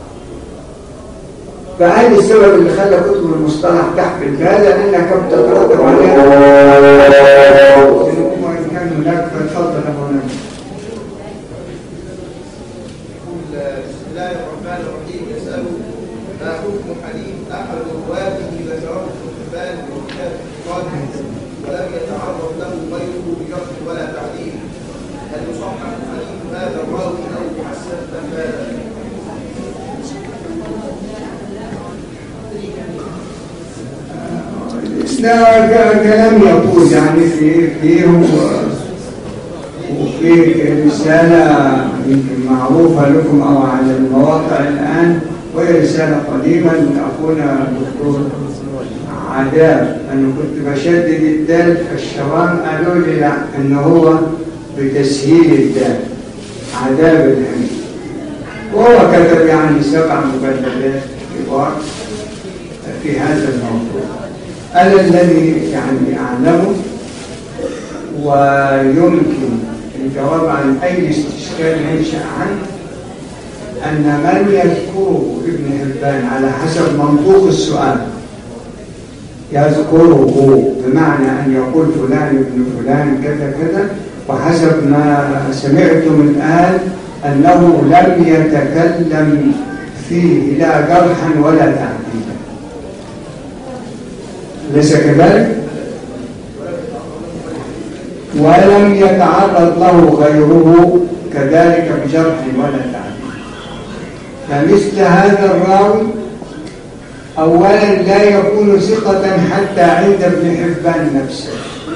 فقال السبب اللي خلى كتب المصطلح تحت الجهاز انها كانت تترتب عليها وإن كان هناك فاتفضل يا مولانا يقول بسم الله الرحمن الرحيم يسأل ما حكم حديث أحد رواته ذكره ابن حبان في كتاب القادم ولم يتعرض له غيره بجرح ولا تعديل هل يصحح حديث هذا الراوي أو يحسن أم ماذا؟ الإسلام كلام يطول يعني في فيه و- وفي رسالة يمكن معروفة لكم أو على المواقع الآن وهي رسالة قديمة من أخونا الدكتور عذاب أنا كنت بشدد الدال فالشوام قالوا لي لا إن هو بتسهيل الدال عذاب الحميد وهو كتب يعني سبع مجلدات كبار في هذا الموضوع أنا الذي يعني أعلمه ويمكن الجواب عن أي استشكال ينشأ عنه أن من يذكره ابن حبان على حسب منطوق السؤال يذكره بمعنى أن يقول فلان ابن فلان كذا كذا وحسب ما سمعتم الآن أنه لم يتكلم فيه لا جرحا ولا تعديلا ليس كذلك ولم يتعرض له غيره كذلك بجرح ولا تعديل فمثل هذا الراوي اولا لا يكون ثقة حتى عند ابن حبان نفسه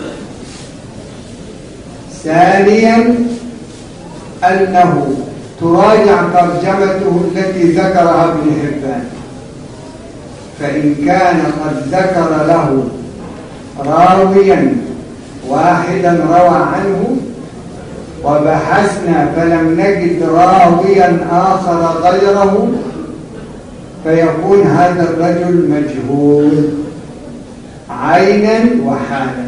ثانيا انه تراجع ترجمته التي ذكرها ابن حبان فإن كان قد ذكر له راويا واحدا روى عنه وبحثنا فلم نجد راويا آخر غيره فيكون هذا الرجل مجهول عينا وحالا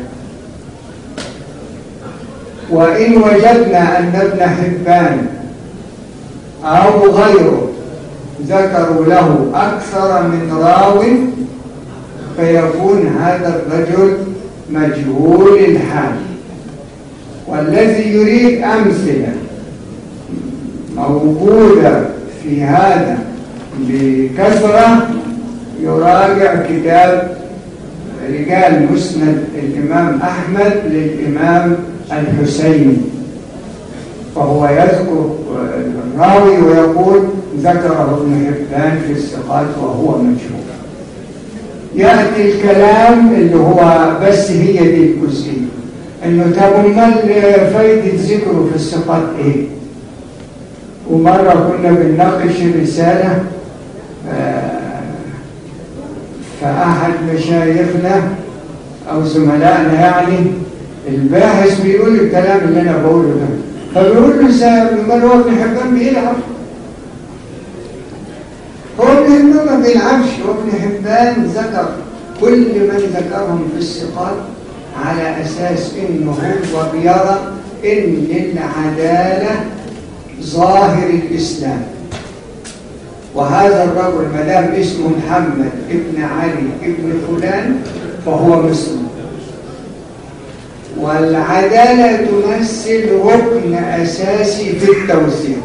وإن وجدنا أن ابن حبان أو غيره ذكروا له أكثر من راو فيكون هذا الرجل مجهول الحال والذي يريد أمثلة موجودة في هذا بكثرة يراجع كتاب رجال مسند الإمام أحمد للإمام الحسيني فهو يذكر الراوي ويقول ذكره ابن حبان في الثقات وهو مجهول يأتي الكلام اللي هو بس هي دي الجزئية انه طب امال فايدة ذكره في الثقات ايه ومرة كنا بنناقش رسالة آه، فأحد مشايخنا أو زملائنا يعني الباحث بيقول الكلام اللي أنا بقوله ده فبيقول له ازاي امال هو ابن حبان بيلعب هو ابن حبان ما بيلعبش هو ابن حبان ذكر كل من ذكرهم في الثقات على أساس إنه هو بيرى إن العدالة ظاهر الإسلام وهذا الرجل ما دام اسمه محمد ابن علي ابن فلان فهو مسلم والعدالة تمثل ركن أساسي في التوزيع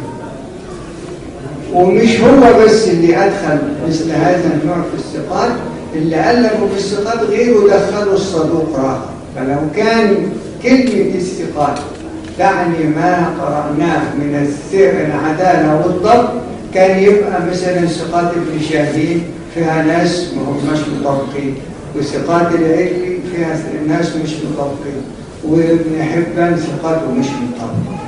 ومش هو بس اللي أدخل مثل هذا النوع في الثقات اللي ألفوا في الثقات غيره دخلوا الصدوق راحة فلو كان كلمة الثقات تعني ما قرأناه من الثقة العدالة والضبط كان يبقى مثلا ثقات ابن شاهين فيها ناس ما هماش مطابقين وثقات العلي فيها ناس مش مطابقين وابن حبان ثقاته مش مطابقة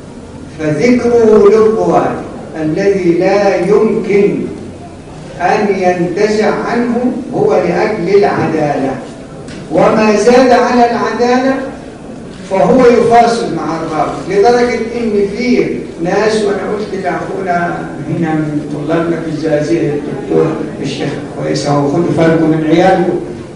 فذكره للرواة الذي لا يمكن أن ينتزع عنه هو لأجل العدالة وما زاد على العدالة فهو يفاصل مع الراوي لدرجة إن في ناس وأنا قلت لأخونا هنا من طلابنا في الزقازيق الدكتور الشيخ كويس أهو خدوا بالكم من عيالكم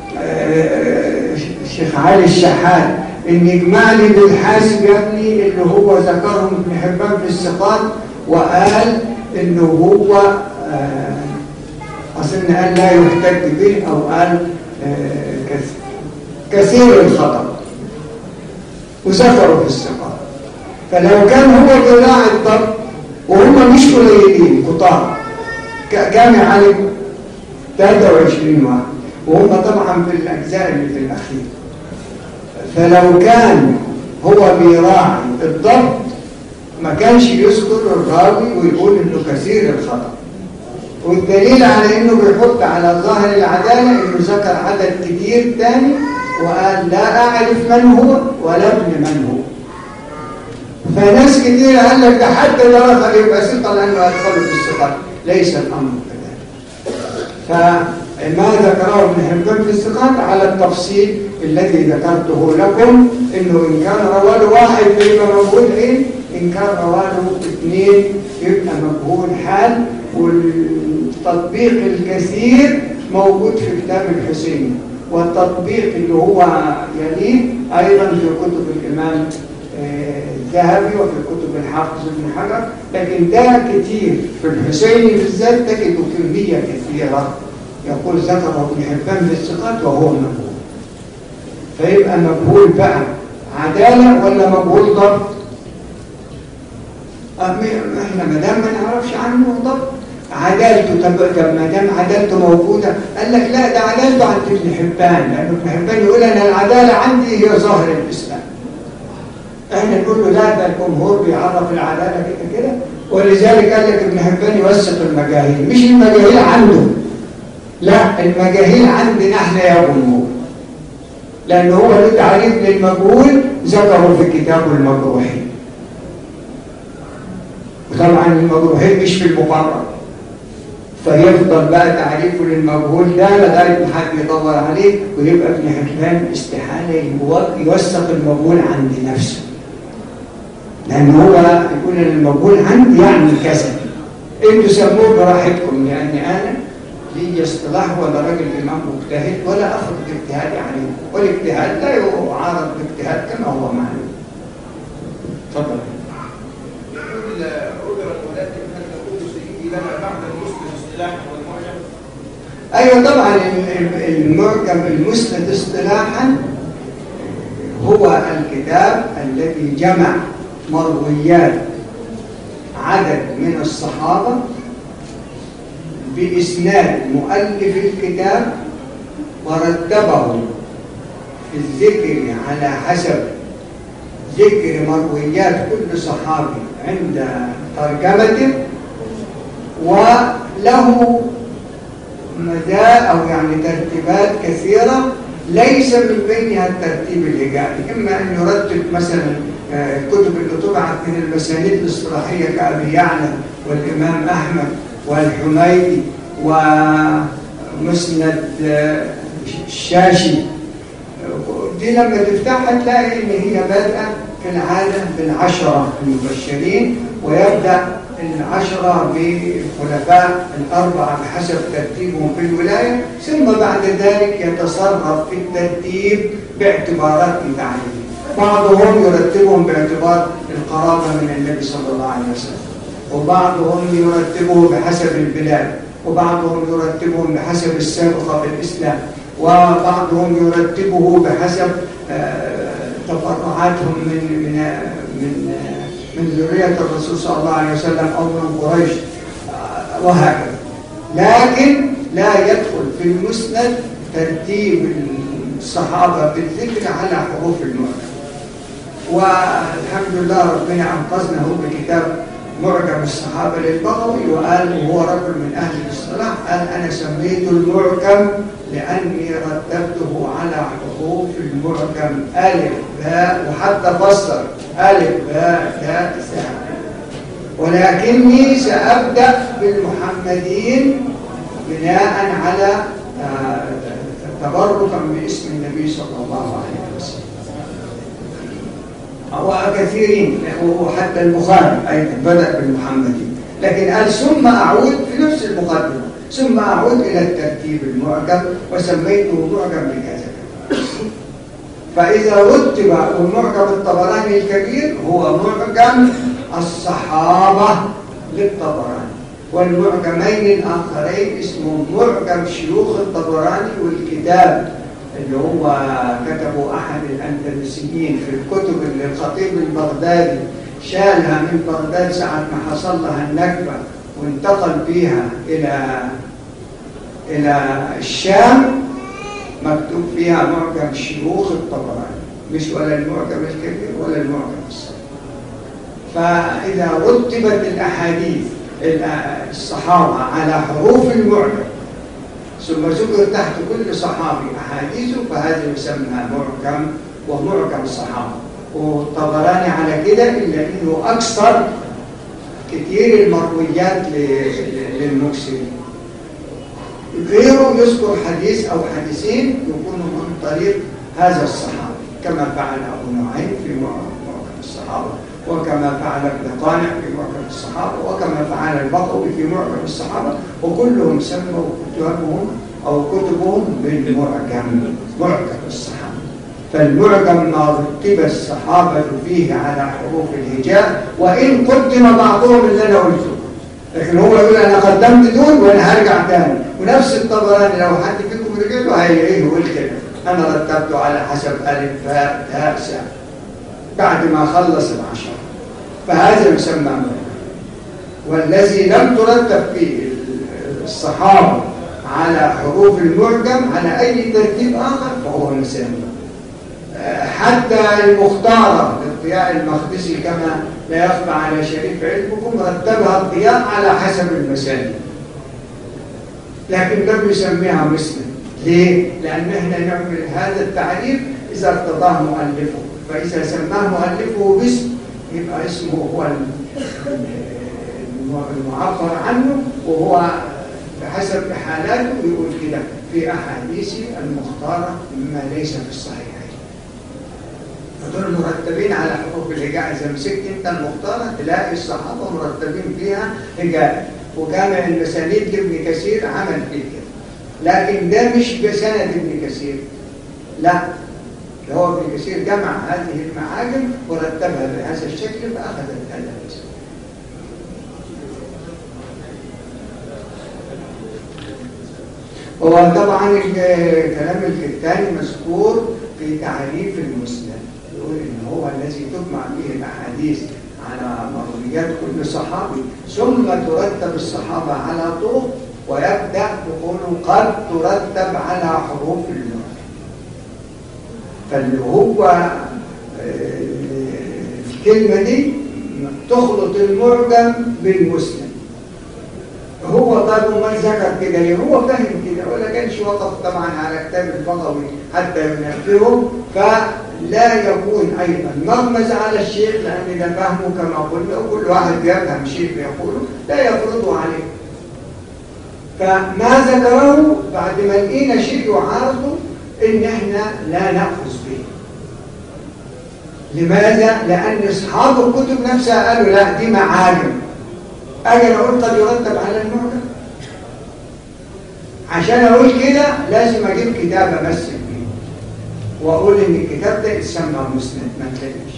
آه، الشيخ علي الشحات إن يجمع لي بالحاسب يا ابني اللي هو ذكرهم ابن حبان في الثقات وقال إنه هو آه، أصلنا قال لا يحتج به أو قال آه، كث- كثير الخطأ وذكروا في الثقات فلو كان هو ذراع الضبط وهم مش قليلين كتار ك- كام علي 23 واحد وهم طبعا في الأجزاء اللي في الأخير فلو كان هو بيراعي الضبط ما كانش يذكر الراوي ويقول انه كثير الخطأ والدليل على انه بيحط على ظاهر العدالة انه ذكر عدد كتير تاني وقال لا اعرف من هو ولا ابن من هو فناس كتير قال لك ده حتى لو دخل يبقى ثقة لانه ادخله في الثقات ليس الامر كذلك فما ذكره ابن حبان في الثقات على التفصيل الذي ذكرته لكم انه ان كان رواه واحد فيبقى مجهول عين ان كان رواه اثنين يبقى مجهول حال والتطبيق الكثير موجود في كتاب الحسيني والتطبيق اللي هو يليه ايضا في كتب الامام آه، الذهبي وفي كتب الحافظ ابن حجر لكن ده كتير في الحسيني بالذات تجد كمية كثيرة يقول ذكر ابن حبان في الثقات وهو مجهول فيبقى مجهول بقى عدالة ولا مجهول ضبط أه، م- احنا ما دام ما نعرفش عنه ضبط عدالته طب طب ما دام عدالته موجوده قال لك لا ده عدالته عند ابن حبان لان ابن حبان يقول انا العداله عندي هي ظاهر الاسلام احنا نقول له لا ده الجمهور بيعرف العداله كده كده ولذلك قال لك ابن حبان يوثق المجاهيل مش المجاهيل عنده لا المجاهيل عندنا احنا يا جمهور لان هو له تعريف للمجهول ذكره في كتابه المجروحين وطبعا المجروحين مش في المقرر فيفضل بقى تعريفه للمجهول ده لغايه ما حد يدور عليه ويبقى ابن حبان استحاله يو- يوثق المجهول عند نفسه لان هو يقول ان المجهول عندي يعني كذا انتوا سموه براحتكم لان انا لي اصطلاح ولا راجل امام مجتهد ولا اخذ باجتهادي عليه والاجتهاد لا يعارض باجتهاد كما هو معلوم تفضل يقول أجرت ولكن هل تقول سيدي لنا بعد المسلم اصطلاحا والمعجم ايوه طبعا ال- ال- المعجم المسند اصطلاحا هو الكتاب الذي جمع مرويات عدد من الصحابة بإسناد مؤلف الكتاب ورتبه في الذكر على حسب ذكر مرويات كل صحابي عند ترجمته وله مدى أو يعني ترتيبات كثيرة ليس من بينها الترتيب الهجائي إما أن يرتب مثلا آه، الكتب اللي طبعت من المسانيد الاصطلاحية كأبي يعلى والإمام أحمد والحميدي ومسند آه، الشاشي دي لما تفتحها تلاقي ان هي بادئه في العاده بالعشره المبشرين ويبدا العشره بالخلفاء الاربعه بحسب ترتيبهم في الولايه ثم بعد ذلك يتصرف في الترتيب باعتبارات متعينه بعضهم يرتبهم باعتبار القرابه من النبي صلى الله عليه وسلم وبعضهم يرتبه بحسب البلاد وبعضهم يرتبهم بحسب السابقه في الاسلام وبعضهم يرتبه بحسب آه، تفرعاتهم من من من من ذرية الرسول صلى الله عليه وسلم أو من قريش آه، وهكذا لكن لا يدخل في المسند ترتيب الصحابة بالذكر على حروف المعجم والحمد لله ربنا أنقذنا هو بكتاب معجم الصحابة للبغوي وقال وهو رجل من أهل الصلاح قال أنا سميته المعجم لأني رتبته على حروف المعجم ألف باء وحتى فسر ألف باء تاء ثاء ولكني سأبدأ بالمحمدين بناء على آه، تبركا باسم النبي صلى الله عليه وسلم وكثيرين وحتى البخاري أيضا بدأ بالمحمدين لكن قال ثم أعود في نفس المقدمة ثم أعود إلى الترتيب المعجم وسميته معجم بكذا فإذا رتب المعجم الطبراني الكبير هو معجم الصحابة للطبراني والمعجمين الآخرين اسمه معجم شيوخ الطبراني والكتاب اللي هو كتبه أحد الأندلسيين في الكتب اللي الخطيب البغدادي شالها من بغداد ساعة ما حصل لها النكبة وانتقل بها إلى إلى الشام مكتوب فيها معجم شيوخ الطبراني مش ولا المعجم الكبير ولا المعجم الصغير فإذا رتبت الأحاديث الصحابة على حروف المعجم ثم ذكر تحت كل صحابي أحاديثه فهذا يسمى معجم ومعجم الصحابة والطبراني على كده إلا أنه أكثر كتير المرويات للمكسرين غيره يذكر حديث أو حديثين يكونوا من طريق هذا الصحابي كما فعل أبو نعيم في معجم الصحابة وكما فعل ابن قانع في معجم الصحابة وكما فعل البقوي في معجم الصحابة وكلهم سموا كتبهم أو كتبهم بالمعجم معجم الصحابة فالمعجم ما رتب الصحابة فيه على حروف الهجاء وإن قدم بعضهم اللي أنا قلته لكن هو يقول أنا قدمت دول وأنا هرجع تاني ونفس الطبراني لو حد فيكم رجع له هيلاقيه يقول كده أنا رتبته على حسب ألف باء تاء ساء بعد ما خلص العشرة فهذا يسمى معجم والذي لم ترتب فيه الصحابة على حروف المعجم على أي ترتيب آخر فهو مسمى حتى المختارة للضياء المقدسي كما لا يخفى على شريف علمكم رتبها الضياء على حسب المسائل لكن لم يسميها مسلم ليه؟ لأن احنا نعمل هذا التعريف إذا ارتضاه مؤلفه فإذا سماه مؤلفه باسم يبقى اسمه هو المعبر عنه وهو بحسب حالاته يقول كده في أحاديث المختارة مما ليس في الصحيحين فدول مرتبين على حروف الهجاء إذا مسكت أنت المختارة تلاقي الصحابة مرتبين فيها هجاء وجامع المسانيد لابن كثير عمل فيه كده لكن ده مش بسند ابن كثير لا ده هو ابن كثير جمع هذه المعاجم ورتبها بهذا الشكل فأخذ هذا الاسم هو طبعا الكلام الثاني مذكور في تعريف المسلم يقول ان هو الذي تجمع به الاحاديث على مرويات كل صحابي ثم ترتب الصحابة على طرق ويبدأ بقوله قد ترتب على حروف اللغة فاللي هو آه، الكلمة دي تخلط المعجم بالمسلم هو طيب ما ذكر كده ليه هو فاهم كده ولا كانش وقف طبعا على كتاب البغوي حتى ينفذه فلا يكون ايضا نغمز على الشيخ لان ده فهمه كما قلنا وكل واحد يفهم شيء يقوله لا يفرضه عليه فما ذكره بعد ما لقينا شيء يعارضه ان احنا لا ناخذ به لماذا؟ لأن أصحاب الكتب نفسها قالوا لا دي معاجم أجل أقول قد يرتب على المعجم عشان أقول كده لازم أجيب كتاب أمثل بيه وأقول إن الكتاب ده يتسمى مسند ما تلاقيش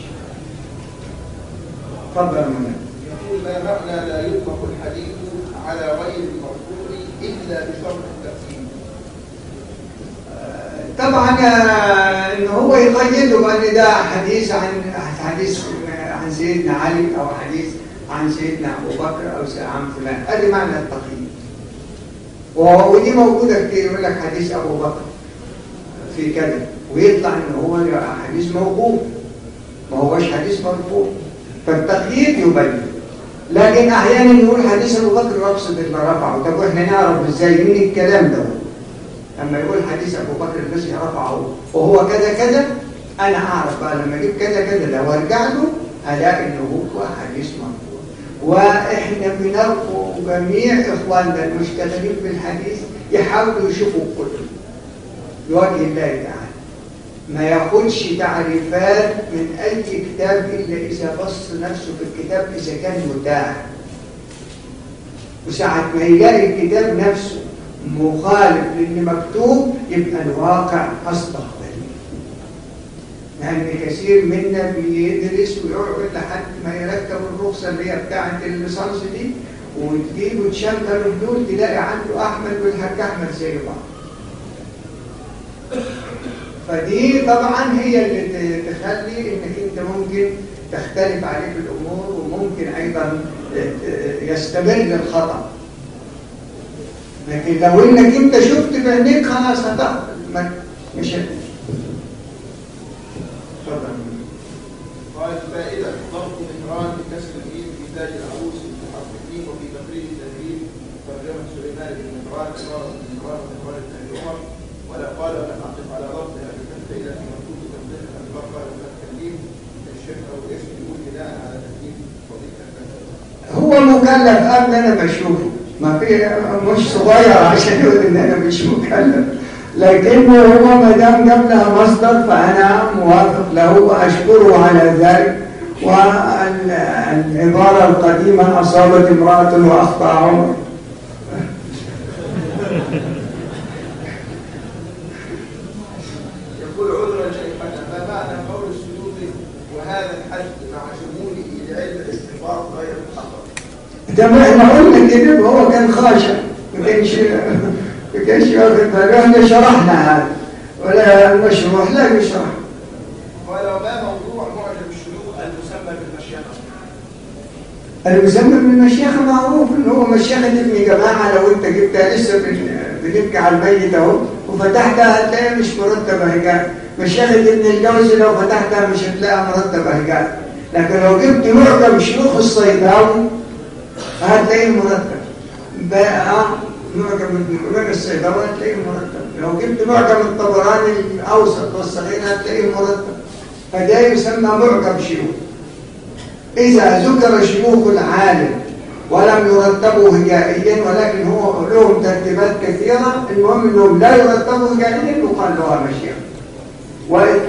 اتفضل يا منى يقول ما معنى لا يطلق الحديث على غير المرفوع إلا بشرط التقسيم طبعا آه، ان هو يقيده بان ده حديث عن حديث عن سيدنا علي او حديث عن سيدنا ابو بكر او س- عن فلان ادي معنى التقييد و- ودي موجوده كتير يقول لك حديث ابو بكر في كذا ويطلع ان هو حديث موقوف ما هوش حديث مرفوع فالتقييد يبين لكن احيانا نقول حديث ابو بكر يقصد اللي رفعه طب واحنا نعرف ازاي مين الكلام ده لما يقول حديث ابو بكر الذي رفعه وهو كذا كذا انا اعرف بقى لما اجيب كذا كذا لو ارجع له الاقي انه هو حديث مرفوع واحنا بنرجو جميع اخواننا المشتغلين بالحديث يحاولوا يشوفوا الكتب لوجه الله تعالى ما ياخدش تعريفات من اي كتاب الا اذا بص نفسه في الكتاب اذا كان متاح وساعة ما يلاقي الكتاب نفسه مخالف للي مكتوب يبقى الواقع أصدق دليل لأن كثير منا بيدرس ويقعد لحد ما يركب الرخصة اللي هي بتاعة الليسانس دي وتجيب وتشغل الدول تلاقي عنده أحمد والحاج أحمد زي بعض فدي طبعا هي اللي ت- تخلي انك انت ممكن تختلف عليك الامور وممكن ايضا يستمر الخطأ لكن لو انك انت شفت بعينيك خلاص هتاخد ما- مش هت- اتفضل قال الفائدة ضبط الإكرام بكسر الميم في تاج العروس المحققين وفي تقرير التدريب ترجمة سليمان بن مهران عمارة بن مهران وإخوان بن عمر ولا قال ولم أقف على ضبطها بفتح إلى في مكتوب تنزيل البقرة والتكليم الشيخ أبو ياسر يقول بناء على تكليم فضيلة الفتح هو مكلف قبل انا بشوفه ما في مش صغير عشان يقول ان انا مش مكلف لكنه هو ما دام جاب لها مصدر فانا موافق له واشكره على ذلك والعباره القديمه اصابت امراه واخطا عمر يقول عذرا شيخنا ما معنى قول السيوطي وهذا الحج مع شموله لعلم الاستنباط غير الخطر ده ما احنا قلنا كده وهو كان خاشع ما كانش ما كانش واخد باله احنا شرحنا هذا ولا المشروح لا يشرح قال وما موضوع معجم الشيوخ المسمى بالمشيخة المسمى بالمشيخة معروف ان هو مشيخة ابن جماعة لو انت جبتها لسه بن- بنبكي على الميت اهو وفتحتها هتلاقيها مش مرتبة هجاء مشيخة ابن الجوزي لو فتحتها مش هتلاقيها مرتبة هجاء لكن لو جبت معجم شيوخ الصيداوي هتلاقيه مرتب بقى معجم ابن قلال الصيداوي هتلاقيه مرتب لو جبت معجم الطبراني الاوسط والصغير هتلاقيه مرتب فده يسمى معجم شيوخ إذا ذكر شيوخ العالم ولم يرتبوا هجائيا ولكن هو لهم ترتيبات كثيرة المهم أنهم لا يرتبوا هجائيا يقال لها مشيئة